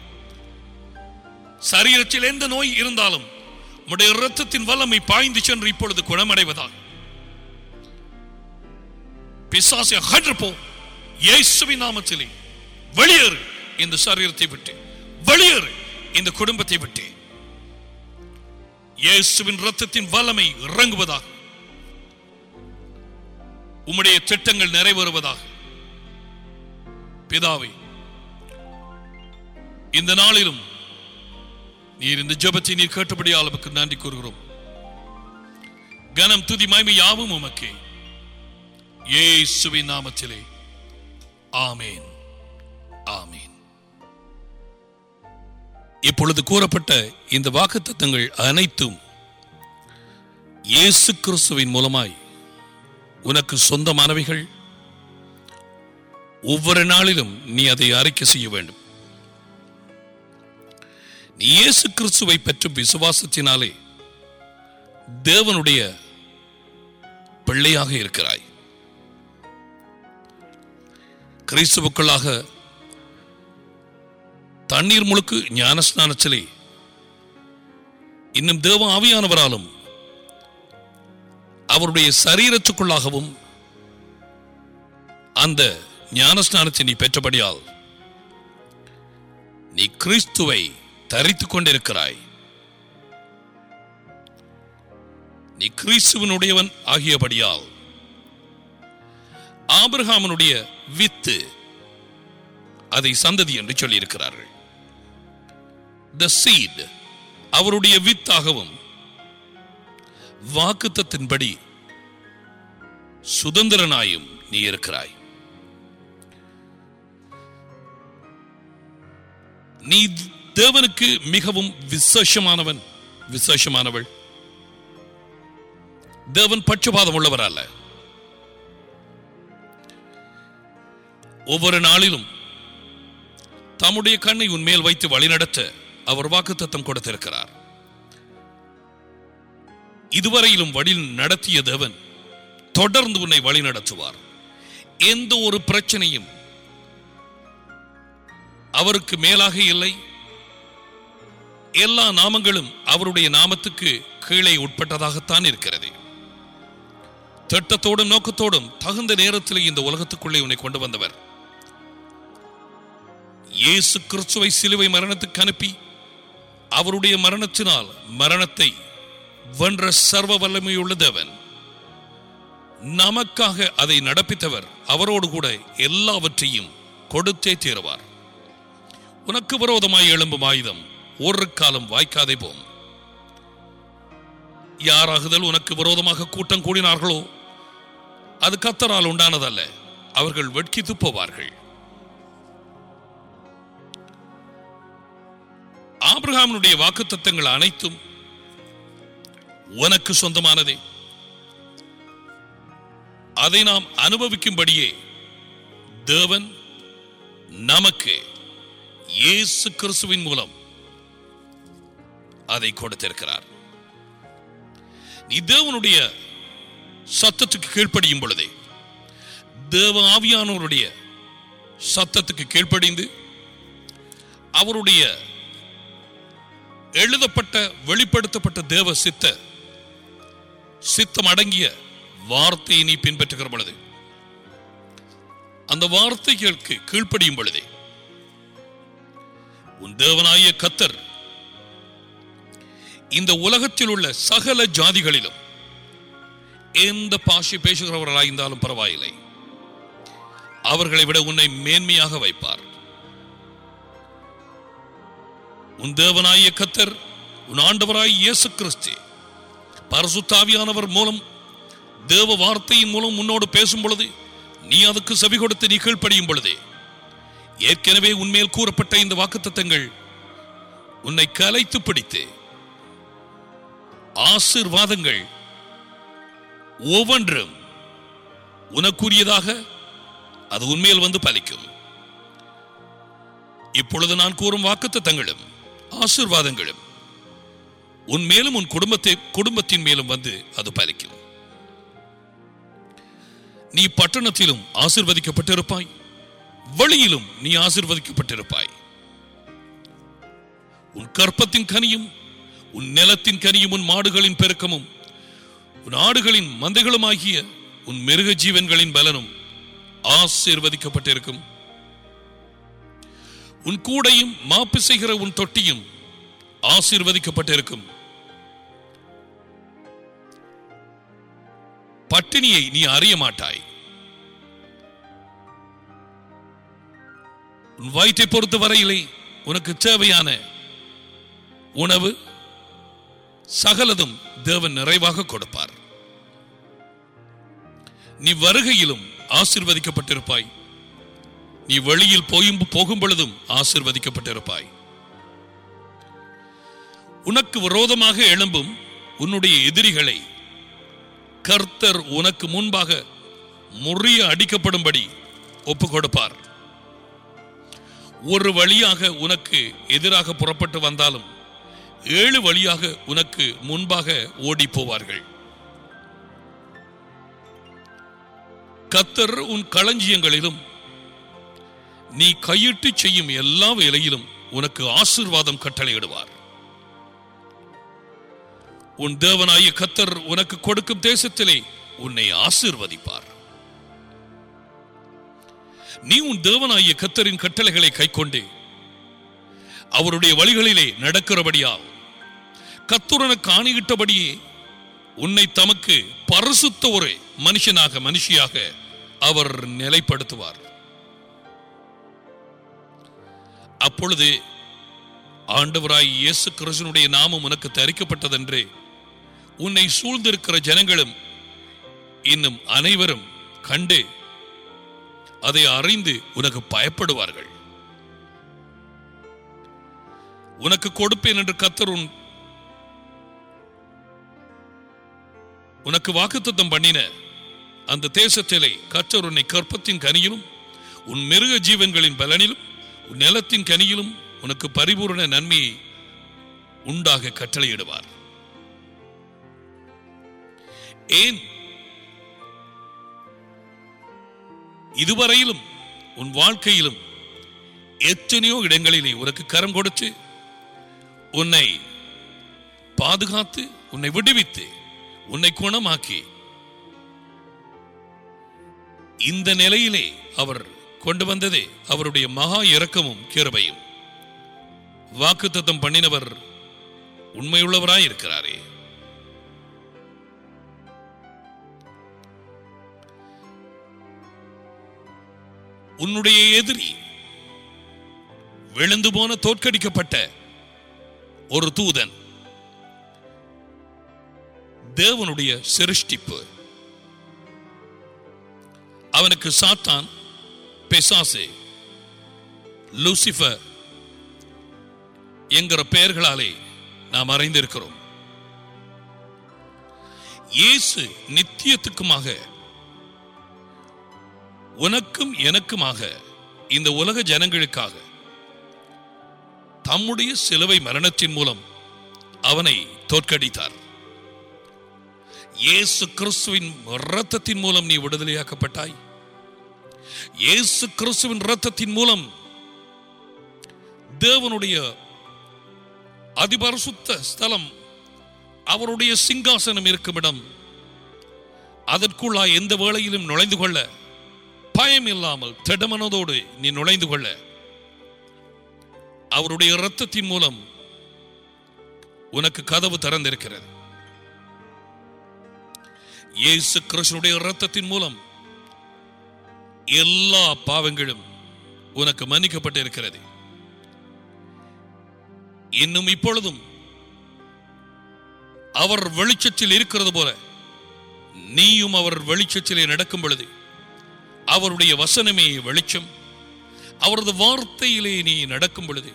சரீரத்தில் எந்த நோய் இருந்தாலும் உடைய இரத்தத்தின் வல்லமை பாய்ந்து சென்று இப்பொழுது குணமடைவதாக பிசாசை அகன்று போ இயேசுவின் நாமத்திலே வெளியேறு இந்த சரீரத்தை விட்டு வெளியேறு இந்த குடும்பத்தை விட்டு இயேசுவின் ரத்தத்தின் வல்லமை இறங்குவதாக உம்முடைய திட்டங்கள் நிறைவேறுவதாக பிதாவை இந்த நாளிலும் நீர் இந்த ஜெபத்தை நீர் கேட்டபடி அளவுக்கு நன்றி கூறுகிறோம் கனம் துதி மகிமை யாவும் உமக்கே இயேசுவின் நாமத்திலே ஆமேன் ஆமேன் இப்பொழுது கூறப்பட்ட இந்த வாக்குத்தத்தங்கள் அனைத்தும் இயேசு கிறிஸ்துவின் மூலமாய் உனக்கு சொந்தமானவைகள் ஒவ்வொரு நாளிலும் நீ அதை அறிக்கை செய்ய வேண்டும் நீ இயேசு கிறிஸ்துவை பெற்றும் விசுவாசத்தினாலே தேவனுடைய பிள்ளையாக இருக்கிறாய் கிறிஸ்துவுக்குள்ளாக தண்ணீர் முழுக்கு ஞானஸ்நானத்திலே இன்னும் தேவ ஆவியானவராலும் அவருடைய சரீரத்துக்குள்ளாகவும் அந்த ஞானஸ்நானத்தை நீ பெற்றபடியால் நீ கிறிஸ்துவை தரித்துக் கொண்டிருக்கிறாய் நீ கிறிஸ்துவனுடையவன் ஆகியபடியால் ஆபிரகாமனுடைய வித்து அதை சந்ததி என்று சொல்லியிருக்கிறார்கள் த சீட் அவருடைய வித்தாகவும் வாக்குத்தத்தின்படி சுதந்திரனாயும் நீ இருக்கிறாய் நீ தேவனுக்கு மிகவும் விசேஷமானவன் விசேஷமானவள் தேவன் பட்சபாதம் உள்ளவர் அல்ல ஒவ்வொரு நாளிலும் தம்முடைய கண்ணை உன்மேல் வைத்து வழிநடத்த அவர் வாக்குத்தத்தம் கொடுத்திருக்கிறார் இதுவரையிலும் வழி நடத்திய தேவன் தொடர்ந்து உன்னை வழி நடத்துவார் எந்த ஒரு பிரச்சனையும் அவருக்கு மேலாக இல்லை எல்லா நாமங்களும் அவருடைய நாமத்துக்கு கீழே உட்பட்டதாகத்தான் இருக்கிறது திட்டத்தோடும் நோக்கத்தோடும் தகுந்த நேரத்தில் இந்த உலகத்துக்குள்ளே உன்னை கொண்டு வந்தவர் இயேசு கிறிஸ்துவை சிலுவை மரணத்துக்கு அனுப்பி அவருடைய மரணத்தினால் மரணத்தை வென்ற சர்வ வல்லமையுள்ள தேவன் நமக்காக அதை நடப்பித்தவர் அவரோடு கூட எல்லாவற்றையும் கொடுத்தே தீருவார் உனக்கு விரோதமாய் எழும்பும் ஆயுதம் ஒரு காலம் வாய்க்காதே போம் யாராகுதல் உனக்கு விரோதமாக கூட்டம் கூடினார்களோ அது கத்தரால் உண்டானதல்ல அவர்கள் வெட்கித்து போவார்கள் ஆபிரகாமனுடைய வாக்குத்தத்தங்கள் அனைத்தும் உனக்கு சொந்தமானதே அதை நாம் அனுபவிக்கும்படியே தேவன் நமக்கு இயேசு கிறிஸ்துவின் மூலம் அதை கொடுத்திருக்கிறார் நீ தேவனுடைய சத்தத்துக்கு கீழ்ப்படியும் பொழுதே தேவ ஆவியானவருடைய சத்தத்துக்கு கீழ்ப்படிந்து அவருடைய எழுதப்பட்ட வெளிப்படுத்தப்பட்ட தேவ சித்த சித்தம் அடங்கிய வார்த்தையை நீ பின்பற்றுகிற பொழுது அந்த வார்த்தைகளுக்கு கீழ்ப்படியும் பொழுதே உன் தேவனாய கத்தர் இந்த உலகத்தில் உள்ள சகல ஜாதிகளிலும் எந்த பாஷை பேசுகிறவர்களாக இருந்தாலும் பரவாயில்லை அவர்களை விட உன்னை மேன்மையாக வைப்பார் உன் தேவனாய கத்தர் உன் ஆண்டவராய் இயேசு கிறிஸ்து பரசுத்தாவியானவர் மூலம் தேவ வார்த்தையின் மூலம் உன்னோடு பேசும் பொழுது நீ அதுக்கு செவி கொடுத்து நீ கீழ்ப்படியும் பொழுதே ஏற்கனவே உன்மேல் கூறப்பட்ட இந்த வாக்குத்தத்தங்கள் உன்னை கலைத்து பிடித்து ஆசிர்வாதங்கள் ஒவ்வொன்றும் உனக்குரியதாக அது உண்மையில் வந்து பலிக்கும் இப்பொழுது நான் கூறும் வாக்குத்தத்தங்களும் ஆசிர்வாதங்களும் உன் மேலும் உன் குடும்பத்தை குடும்பத்தின் மேலும் வந்து அது பலிக்கும் நீ பட்டணத்திலும் ஆசிர்வதிக்கப்பட்டிருப்பாய் வெளியிலும் நீ ஆசிர்வதிக்கப்பட்டிருப்பாய் உன் கற்பத்தின் கனியும் உன் நிலத்தின் கனியும் உன் மாடுகளின் பெருக்கமும் உன் ஆடுகளின் மந்தைகளுமாகிய உன் மிருக ஜீவன்களின் பலனும் ஆசீர்வதிக்கப்பட்டிருக்கும் உன் கூடையும் மாப்பு செய்கிற உன் தொட்டியும் ஆசீர்வதிக்கப்பட்டிருக்கும் பட்டினியை நீ அறிய மாட்டாய் உன் வயிற்றை பொறுத்த வரையிலே உனக்கு தேவையான உணவு சகலதும் தேவன் நிறைவாக கொடுப்பார் நீ வருகையிலும் ஆசிர்வதிக்கப்பட்டிருப்பாய் நீ வெளியில் போயும் போகும் பொழுதும் ஆசிர்வதிக்கப்பட்டிருப்பாய் உனக்கு விரோதமாக எழும்பும் உன்னுடைய எதிரிகளை கர்த்தர் உனக்கு முன்பாக முறிய அடிக்கப்படும்படி ஒப்பு கொடுப்பார் ஒரு வழியாக உனக்கு எதிராக புறப்பட்டு வந்தாலும் ஏழு வழியாக உனக்கு முன்பாக ஓடி போவார்கள் கத்தர் உன் களஞ்சியங்களிலும் நீ கையிட்டு செய்யும் எல்லா வேலையிலும் உனக்கு ஆசிர்வாதம் கட்டளையிடுவார் உன் தேவனாய கத்தர் உனக்கு கொடுக்கும் தேசத்திலே உன்னை ஆசிர்வதிப்பார் நீ உன் தேவனாகிய கத்தரின் கட்டளைகளை கைக்கொண்டு அவருடைய வழிகளிலே நடக்கிறபடியால் கத்துரனுக்கு ஆணையிட்டபடியே உன்னை தமக்கு பரிசுத்த ஒரு மனுஷனாக மனுஷியாக அவர் நிலைப்படுத்துவார் அப்பொழுது ஆண்டவராய் இயேசு கிறிஸ்தனுடைய நாமம் உனக்கு தரிக்கப்பட்டதென்று உன்னை சூழ்ந்திருக்கிற ஜனங்களும் இன்னும் அனைவரும் கண்டு அதை அறிந்து உனக்கு பயப்படுவார்கள் உனக்கு கொடுப்பேன் என்று கத்தர் உன் உனக்கு வாக்குத்தத்தம் பண்ணின அந்த தேசத்திலே கத்தர் உன்னை கற்பத்தின் கனியிலும் உன் மிருக ஜீவன்களின் பலனிலும் உன் நிலத்தின் கனியிலும் உனக்கு பரிபூரண நன்மையை உண்டாக கட்டளையிடுவார் ஏன் இதுவரையிலும் உன் வாழ்க்கையிலும் எத்தனையோ இடங்களிலே உனக்கு கரம் கொடுத்து உன்னை பாதுகாத்து உன்னை விடுவித்து உன்னை குணமாக்கி இந்த நிலையிலே அவர் கொண்டு வந்ததே அவருடைய மகா இரக்கமும் கிருபையும் வாக்குத்தத்தம் பண்ணினவர் உண்மையுள்ளவராய் இருக்கிறாரே உன்னுடைய எதிரி விழுந்து போன தோற்கடிக்கப்பட்ட ஒரு தூதன் தேவனுடைய சிருஷ்டிப்பு அவனுக்கு சாத்தான் பெசாசே லூசிஃபர் என்கிற பெயர்களாலே நாம் அறிந்திருக்கிறோம் இயேசு நித்தியத்துக்குமாக உனக்கும் எனக்குமாக இந்த உலக ஜனங்களுக்காக தம்முடைய சிலுவை மரணத்தின் மூலம் அவனை தோற்கடித்தார் இயேசு கிறிஸ்துவின் இரத்தத்தின் மூலம் நீ விடுதலையாக்கப்பட்டாய் இயேசு கிறிஸ்துவின் இரத்தத்தின் மூலம் தேவனுடைய அதிபரிசுத்த ஸ்தலம் அவருடைய சிங்காசனம் இருக்கும் இடம் அதற்குள்ளா எந்த வேளையிலும் நுழைந்து கொள்ள பயம் இல்லாமல் திடமனதோடு நீ நுழைந்து கொள்ள அவருடைய இரத்தத்தின் மூலம் உனக்கு கதவு திறந்திருக்கிறது இயேசு கிறிஸ்துடைய இரத்தத்தின் மூலம் எல்லா பாவங்களும் உனக்கு மன்னிக்கப்பட்டிருக்கிறது இன்னும் இப்பொழுதும் அவர் வெளிச்சத்தில் இருக்கிறது போல நீயும் அவர் வெளிச்சத்திலே நடக்கும் பொழுது அவருடைய வசனமே வெளிச்சம் அவரது வார்த்தையிலே நீ நடக்கும் பொழுது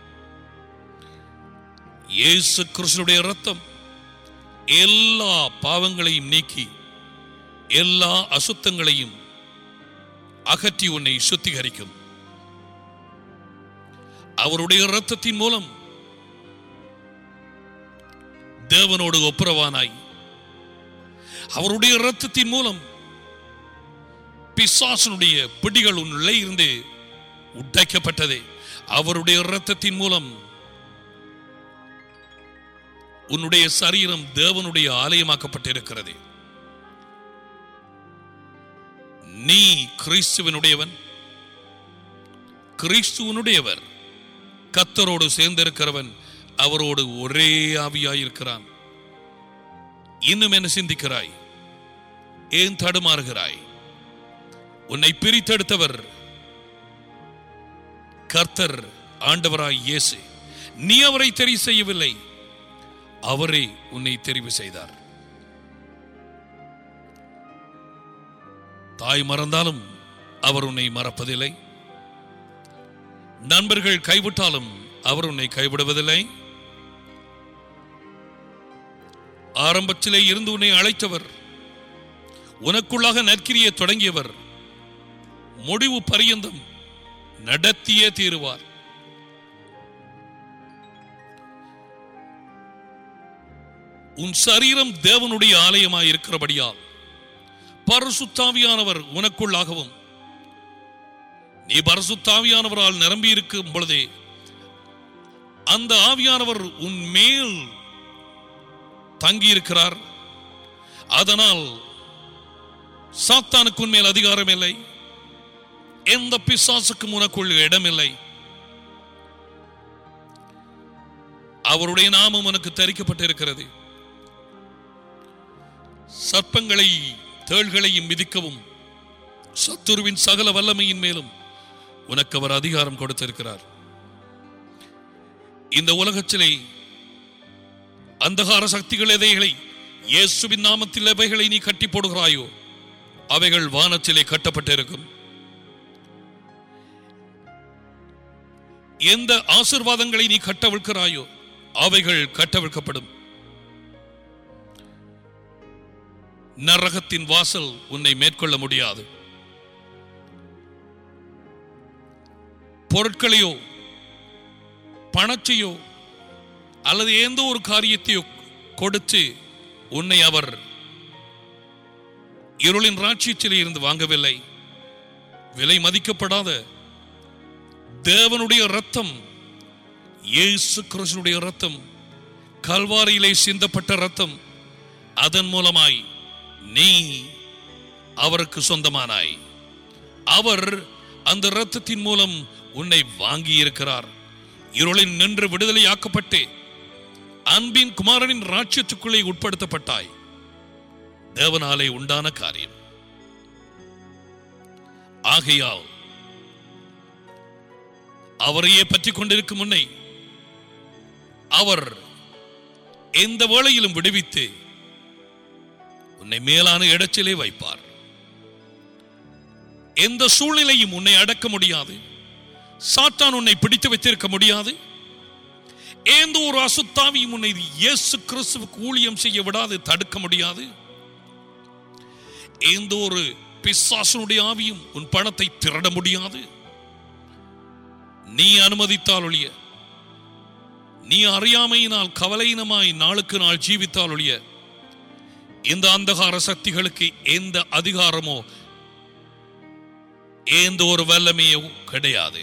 இயேசு கிறிஸ்துடைய ரத்தம் எல்லா பாவங்களையும் நீக்கி எல்லா அசுத்தங்களையும் அகற்றி உன்னை சுத்திகரிக்கும் அவருடைய இரத்தத்தின் மூலம் தேவனோடு ஒப்புரவானாய் அவருடைய இரத்தத்தின் மூலம் பிசாசனுடைய பிடிகள் உன் இருந்து உடைக்கப்பட்டது அவருடைய இரத்தத்தின் மூலம் உன்னுடைய சரீரம் தேவனுடைய ஆலயமாக்கப்பட்டிருக்கிறது நீ கிறிஸ்துவனுடையவன் கிறிஸ்துவனுடையவர் கத்தரோடு சேர்ந்திருக்கிறவன் அவரோடு ஒரே ஆவியாயிருக்கிறான் இன்னும் என்ன சிந்திக்கிறாய் ஏன் தடுமாறுகிறாய் உன்னை பிரித்தெடுத்தவர் கர்த்தர் ஆண்டவராய் இயேசு நீ அவரை தெரிவு செய்யவில்லை அவரே உன்னை தெரிவு செய்தார் தாய் மறந்தாலும் அவர் உன்னை மறப்பதில்லை நண்பர்கள் கைவிட்டாலும் அவர் உன்னை கைவிடுவதில்லை ஆரம்பத்திலே இருந்து உன்னை அழைத்தவர் உனக்குள்ளாக நற்கிரியை தொடங்கியவர் முடிவு பரியந்தம் நடத்தியே தீருவார் உன் சரீரம் தேவனுடைய ஆலயமாய் இருக்கிறபடியால் பரசுத்தாவியானவர் உனக்குள்ளாகவும் நீ பரசுத்தாவியானவரால் நிரம்பி இருக்கும் பொழுதே அந்த ஆவியானவர் உன் மேல் தங்கியிருக்கிறார் அதனால் சாத்தானுக்கு உன் மேல் அதிகாரம் இல்லை எந்த பிசாசுக்கும் உனக்குள் இடமில்லை அவருடைய நாமம் உனக்கு தரிக்கப்பட்டிருக்கிறது சர்ப்பங்களை தேள்களையும் மிதிக்கவும் சத்துருவின் சகல வல்லமையின் மேலும் உனக்கு அவர் அதிகாரம் கொடுத்திருக்கிறார் இந்த உலகத்திலே அந்தகார சக்திகள் எதைகளை இயேசுவின் நாமத்தில் எவைகளை நீ கட்டி போடுகிறாயோ அவைகள் வானத்திலே கட்டப்பட்டிருக்கும் எந்த ஆசிர்வாதங்களை நீ கட்டவிழ்க்கிறாயோ அவைகள் கட்டவிழ்க்கப்படும் நரகத்தின் வாசல் உன்னை மேற்கொள்ள முடியாது பொருட்களையோ பணத்தையோ அல்லது எந்த ஒரு காரியத்தையோ கொடுத்து உன்னை அவர் இருளின் ராட்சியத்திலே இருந்து வாங்கவில்லை விலை மதிக்கப்படாத தேவனுடைய ரத்தம் இயேசு கிறிஸ்துடைய ரத்தம் கல்வாரியிலே சிந்தப்பட்ட ரத்தம் அதன் மூலமாய் நீ அவருக்கு சொந்தமானாய் அவர் அந்த இரத்தத்தின் மூலம் உன்னை வாங்கி இருக்கிறார் இருளின் நின்று விடுதலையாக்கப்பட்டு அன்பின் குமாரனின் ராட்சியத்துக்குள்ளே உட்படுத்தப்பட்டாய் தேவனாலே உண்டான காரியம் ஆகையால் அவரையே பற்றி கொண்டிருக்கும் முன்னை அவர் எந்த வேளையிலும் விடுவித்து உன்னை மேலான இடத்திலே வைப்பார் எந்த சூழ்நிலையும் உன்னை அடக்க முடியாது சாத்தான் உன்னை பிடித்து வைத்திருக்க முடியாது எந்த ஒரு அசுத்தாவியும் உன்னை இயேசு கிறிஸ்துவுக்கு ஊழியம் செய்ய விடாது தடுக்க முடியாது எந்த ஒரு பிசாசனுடைய ஆவியும் உன் பணத்தை திருட முடியாது நீ அனுமதித்தால் ஒழிய நீ அறியாமையினால் கவலையினமாய் நாளுக்கு நாள் ஜீவித்தால் ஒழிய இந்த அந்தகார சக்திகளுக்கு எந்த அதிகாரமோ எந்த ஒரு வல்லமையோ கிடையாது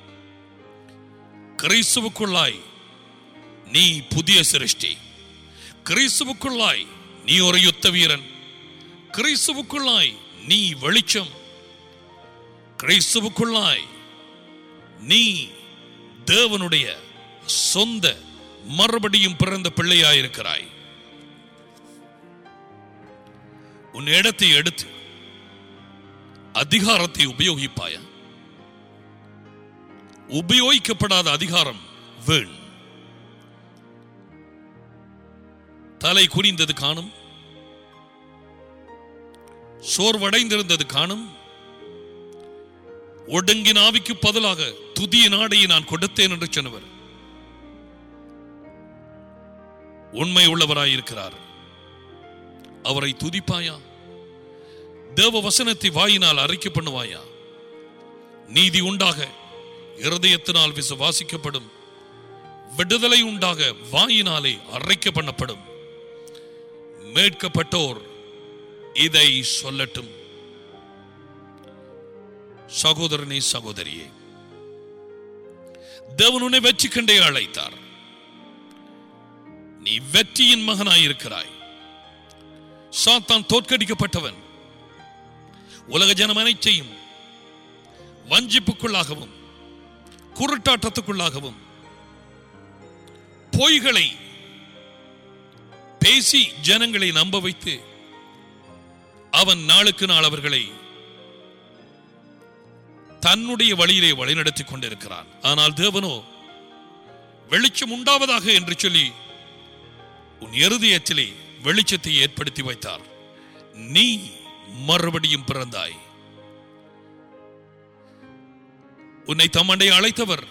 கிறிஸ்துவுக்குள்ளாய் நீ புதிய சிருஷ்டி கிறிஸ்துவுக்குள்ளாய் நீ ஒரு யுத்த வீரன் கிறிஸ்துவுக்குள்ளாய் நீ வெளிச்சம் கிறிஸ்துவுக்குள்ளாய் நீ தேவனுடைய சொந்த மறுபடியும் பிறந்த பிள்ளையாயிருக்கிறாய் உன் இடத்தை எடுத்து அதிகாரத்தை உபயோகிப்பாயா உபயோகிக்கப்படாத அதிகாரம் வீண் தலை குனிந்தது காணும் சோர்வடைந்திருந்தது காணும் ஒடுங்கின் ஆவிக்கு பதிலாக துதிய நாடையை நான் கொடுத்தேன் என்று சொன்னவர் உண்மை உள்ளவராயிருக்கிறார் அவரை துதிப்பாயா தேவ வசனத்தை வாயினால் அறிக்கை பண்ணுவாயா நீதி உண்டாக இருதயத்தினால் விசுவாசிக்கப்படும் விடுதலை உண்டாக வாயினாலே அரைக்க பண்ணப்படும் மீட்கப்பட்டோர் இதை சொல்லட்டும் சகோதரனே சகோதரியே தேவன் உன்னை வெற்றி கண்டே அழைத்தார் நீ வெற்றியின் மகனாயிருக்கிறாய் சாத்தான் தோற்கடிக்கப்பட்டவன் உலக ஜனம் அனைத்தையும் வஞ்சிப்புக்குள்ளாகவும் குருட்டாட்டத்துக்குள்ளாகவும் பொய்களை பேசி ஜனங்களை நம்ப வைத்து அவன் நாளுக்கு நாள் அவர்களை தன்னுடைய வழியிலே வழிநடத்திக் கொண்டிருக்கிறான் ஆனால் தேவனோ வெளிச்சம் உண்டாவதாக என்று சொல்லி உன் இருதயத்திலே வெளிச்சத்தை ஏற்படுத்தி வைத்தார் நீ மறுபடியும் பிறந்தாய் உன்னை தம்மண்டை அழைத்தவர்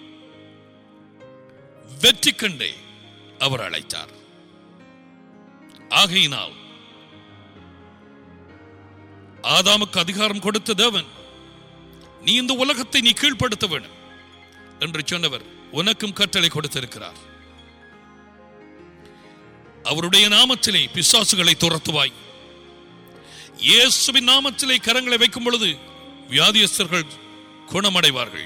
வெற்றி கண்டே அவர் அழைத்தார் ஆகையினால் ஆதாமுக்கு அதிகாரம் கொடுத்த தேவன் நீ இந்த உலகத்தை நீ கீழ்ப்படுத்த வேண்டும் என்று சொன்னவர் உனக்கும் கட்டளை கொடுத்திருக்கிறார் அவருடைய நாமத்திலே பிசாசுகளை துரத்துவாய் இயேசுவின் நாமத்திலே கரங்களை வைக்கும் பொழுது வியாதியஸ்தர்கள் குணமடைவார்கள்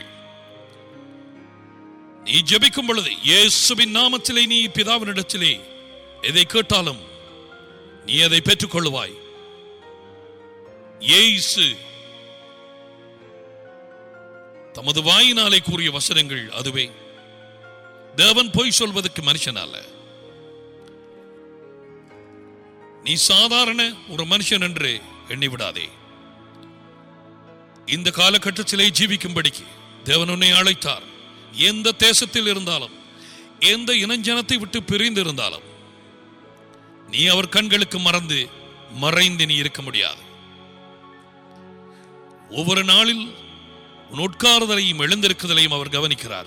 நீ ஜெபிக்கும் பொழுது இயேசுவின் நாமத்திலே நீ பிதாவினிடத்திலே எதை கேட்டாலும் நீ அதை பெற்றுக் கொள்ளுவாய் இயேசு தமது வாயினாலே கூறிய வசனங்கள் அதுவே தேவன் பொய் சொல்வதற்கு மனுஷன் அல்ல நீ சாதாரண ஒரு மனுஷன் என்று எண்ணிவிடாதே இந்த காலகட்டத்திலே ஜீவிக்கும்படிக்கு தேவன் உன்னை அழைத்தார் எந்த தேசத்தில் இருந்தாலும் எந்த இனஞ்சனத்தை விட்டு பிரிந்து இருந்தாலும் நீ அவர் கண்களுக்கு மறந்து மறைந்து நீ இருக்க முடியாது ஒவ்வொரு நாளில் உன் உட்காருதலையும் எழுந்திருக்குதலையும் அவர் கவனிக்கிறார்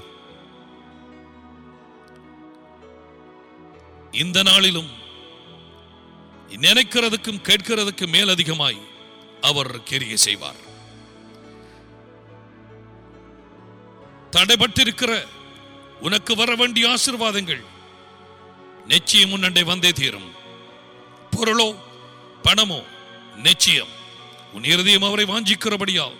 இந்த நாளிலும் நீ நினைக்கிறதுக்கும் கேட்கிறதுக்கும் மேலதிகமாய் அவர் கிரியை செய்வார் தடைபட்டிருக்கிற உனக்கு வர வேண்டிய ஆசீர்வாதங்கள் நிச்சயம் முன்னண்டை வந்தே தீரும் பொருளோ பணமோ நிச்சயம் உன் இருதயம் அவரை வாஞ்சிக்கிறபடியால்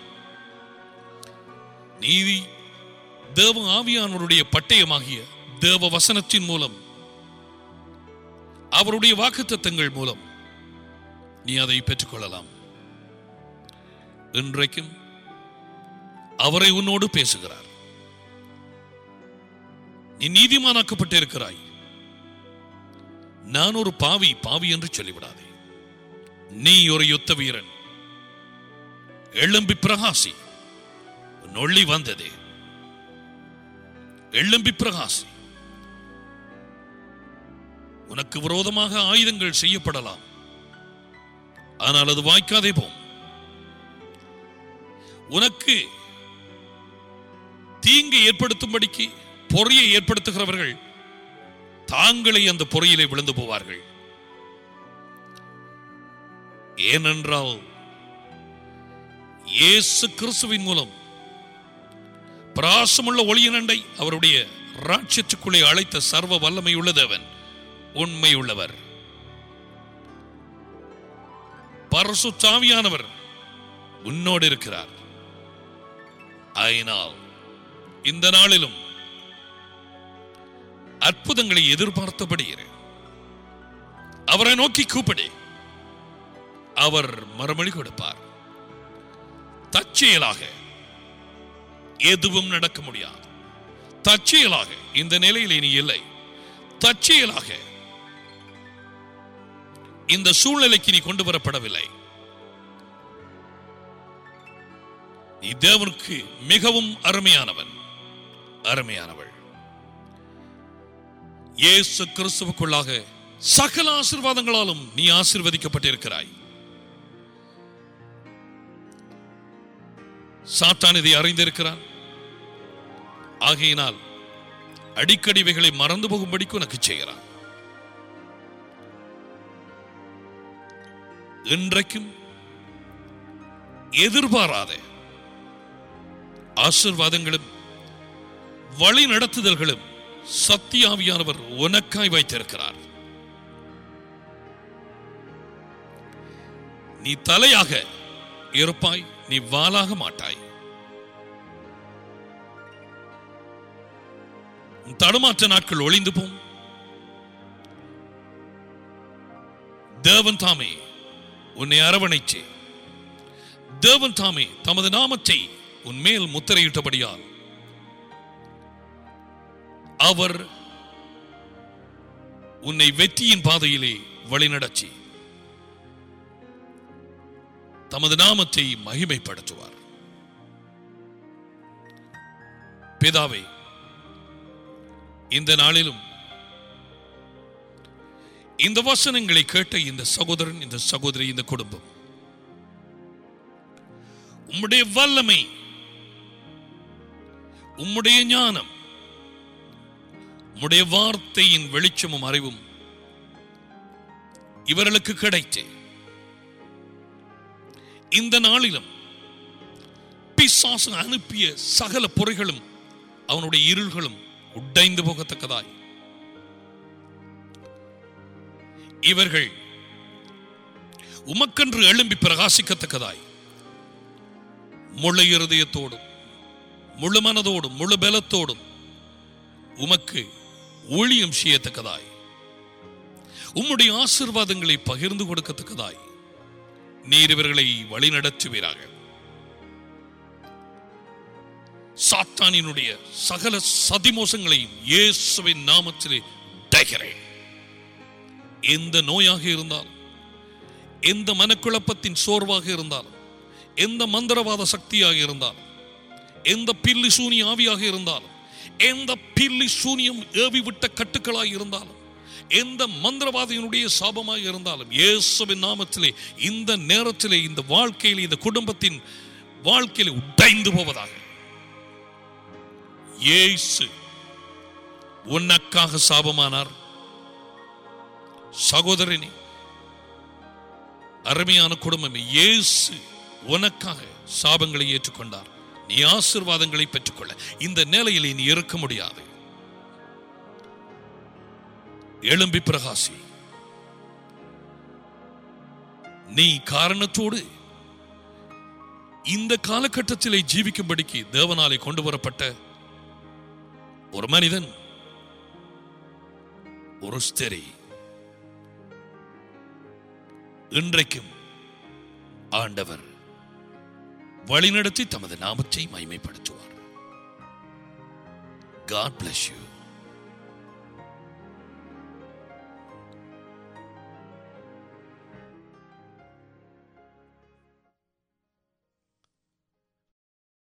நீதி தேவ ஆவியானவருடைய பட்டயமாகிய தேவ வசனத்தின் மூலம் அவருடைய வாக்குத்தத்தங்கள் மூலம் நீ அதை பெற்றுக்கொள்ளலாம் இன்றைக்கும் அவரை உன்னோடு பேசுகிறார் நீ நீதிமானாக்கப்பட்டிருக்கிறாய் நான் ஒரு பாவி பாவி என்று சொல்லிவிடாதே நீ ஒரு யுத்த வீரன் எழும்பி பிரகாசி நொள்ளி வந்ததே எழும்பி பிரகாசி உனக்கு விரோதமாக ஆயுதங்கள் செய்யப்படலாம் ஆனால் அது வாய்க்காதே போம் உனக்கு தீங்கு ஏற்படுத்தும்படிக்கு பொறியை ஏற்படுத்துகிறவர்கள் தாங்களே அந்த பொறியிலே விழுந்து போவார்கள் ஏனென்றால் இயேசு கிறிஸ்துவின் மூலம் பிராசமுள்ள ஒளியினண்டை அவருடைய ராட்சியத்துக்குள்ளே அழைத்த சர்வ வல்லமை உள்ள தேவன் உண்மை உள்ளவர் பரசு சாவியானவர் உன்னோடு இருக்கிறார் ஆயினால் இந்த நாளிலும் அற்புதங்களை எதிர்பார்த்தபடி இரு. அவரை நோக்கி கூப்பிடு அவர் மறுமொழி கொடுப்பார் தற்செயலாக எதுவும் நடக்க முடியாது தற்செயலாக இந்த நிலையில் நீ இல்லை தற்செயலாக இந்த சூழ்நிலைக்கு நீ கொண்டு வரப்படவில்லை நீ தேவனுக்கு மிகவும் அருமையானவன் அருமையானவள் இயேசு கிறிஸ்துவுக்குள்ளாக சகல ஆசீர்வாதங்களாலும் நீ ஆசீர்வதிக்கப்பட்டிருக்கிறாய் சாத்தான் இதை அறிந்திருக்கிறான் ஆகையினால் அடிக்கடி இவைகளை மறந்து போகும்படிக்கு உனக்கு செய்கிறான் இன்றைக்கும் எதிர்பாராத ஆசிர்வாதங்களும் வழி நடத்துதல்களும் சத்தியாவியானவர் உனக்காய் வைத்திருக்கிறார் நீ தலையாக இருப்பாய் நீ வாலாக மாட்டாய் உன் தடுமாற்ற நாட்கள் ஒளிந்து போம் தேவன் தாமே உன்னை அரவணைச்சு தேவன் தாமே தமது நாமத்தை உன் மேல் முத்திரையிட்டபடியால் அவர் உன்னை வெற்றியின் பாதையிலே வழிநடத்தி தமது நாமத்தை மகிமைப்படுத்துவார் பிதாவே இந்த நாளிலும் இந்த வசனங்களை கேட்ட இந்த சகோதரன் இந்த சகோதரி இந்த குடும்பம் உம்முடைய வல்லமை உம்முடைய ஞானம் உம்முடைய வார்த்தையின் வெளிச்சமும் அறிவும் இவர்களுக்கு கிடைத்து இந்த நாளிலும் பிசாசு அனுப்பிய சகல பொறைகளும் அவனுடைய இருள்களும் உடைந்து போகத்தக்கதாய் இவர்கள் உமக்கென்று எழும்பி பிரகாசிக்கத்தக்கதாய் முழு இருதயத்தோடும் முழு மனதோடும் முழு பலத்தோடும் உமக்கு ஊழியம் செய்யத்தக்கதாய் உம்முடைய ஆசிர்வாதங்களை பகிர்ந்து கொடுக்கத்தக்கதாய் நீர் இவர்களை வழிநடத்துவீராக சாத்தானினுடைய சகல சதிமோசங்களையும் இயேசுவின் நாமத்திலே டைகிறேன் எந்த நோயாக இருந்தாலும் எந்த மனக்குழப்பத்தின் சோர்வாக இருந்தாலும் எந்த மந்திரவாத சக்தியாக இருந்தாலும் எந்த பில்லி சூனி ஆவியாக இருந்தாலும் எந்த பில்லி சூனியம் ஏவி விட்ட கட்டுக்களாக இருந்தாலும் எந்த மந்திரவாதியினுடைய சாபமாக இருந்தாலும் இயேசுவின் நாமத்திலே இந்த நேரத்திலே இந்த வாழ்க்கையில் இந்த குடும்பத்தின் வாழ்க்கையில உடைந்து போவதாக இயேசு உனக்காக சாபமானார் சகோதரனே அருமையான குடும்பமே இயேசு உனக்காக சாபங்களை ஏற்றுக்கொண்டார் நீ ஆசிர்வாதங்களை பெற்றுக்கொள்ள இந்த நிலையில் நீ இருக்க முடியாது எழும்பி பிரகாசி நீ காரணத்தோடு இந்த காலகட்டத்திலே ஜீவிக்கும்படிக்கு தேவனாலே கொண்டு வரப்பட்ட ஒரு மனிதன் ஒரு ஸ்திரீ இன்றைக்கும் ஆண்டவர் வழிநடத்தி தமது நாமத்தை மைமைப்படுத்துவார் God bless you.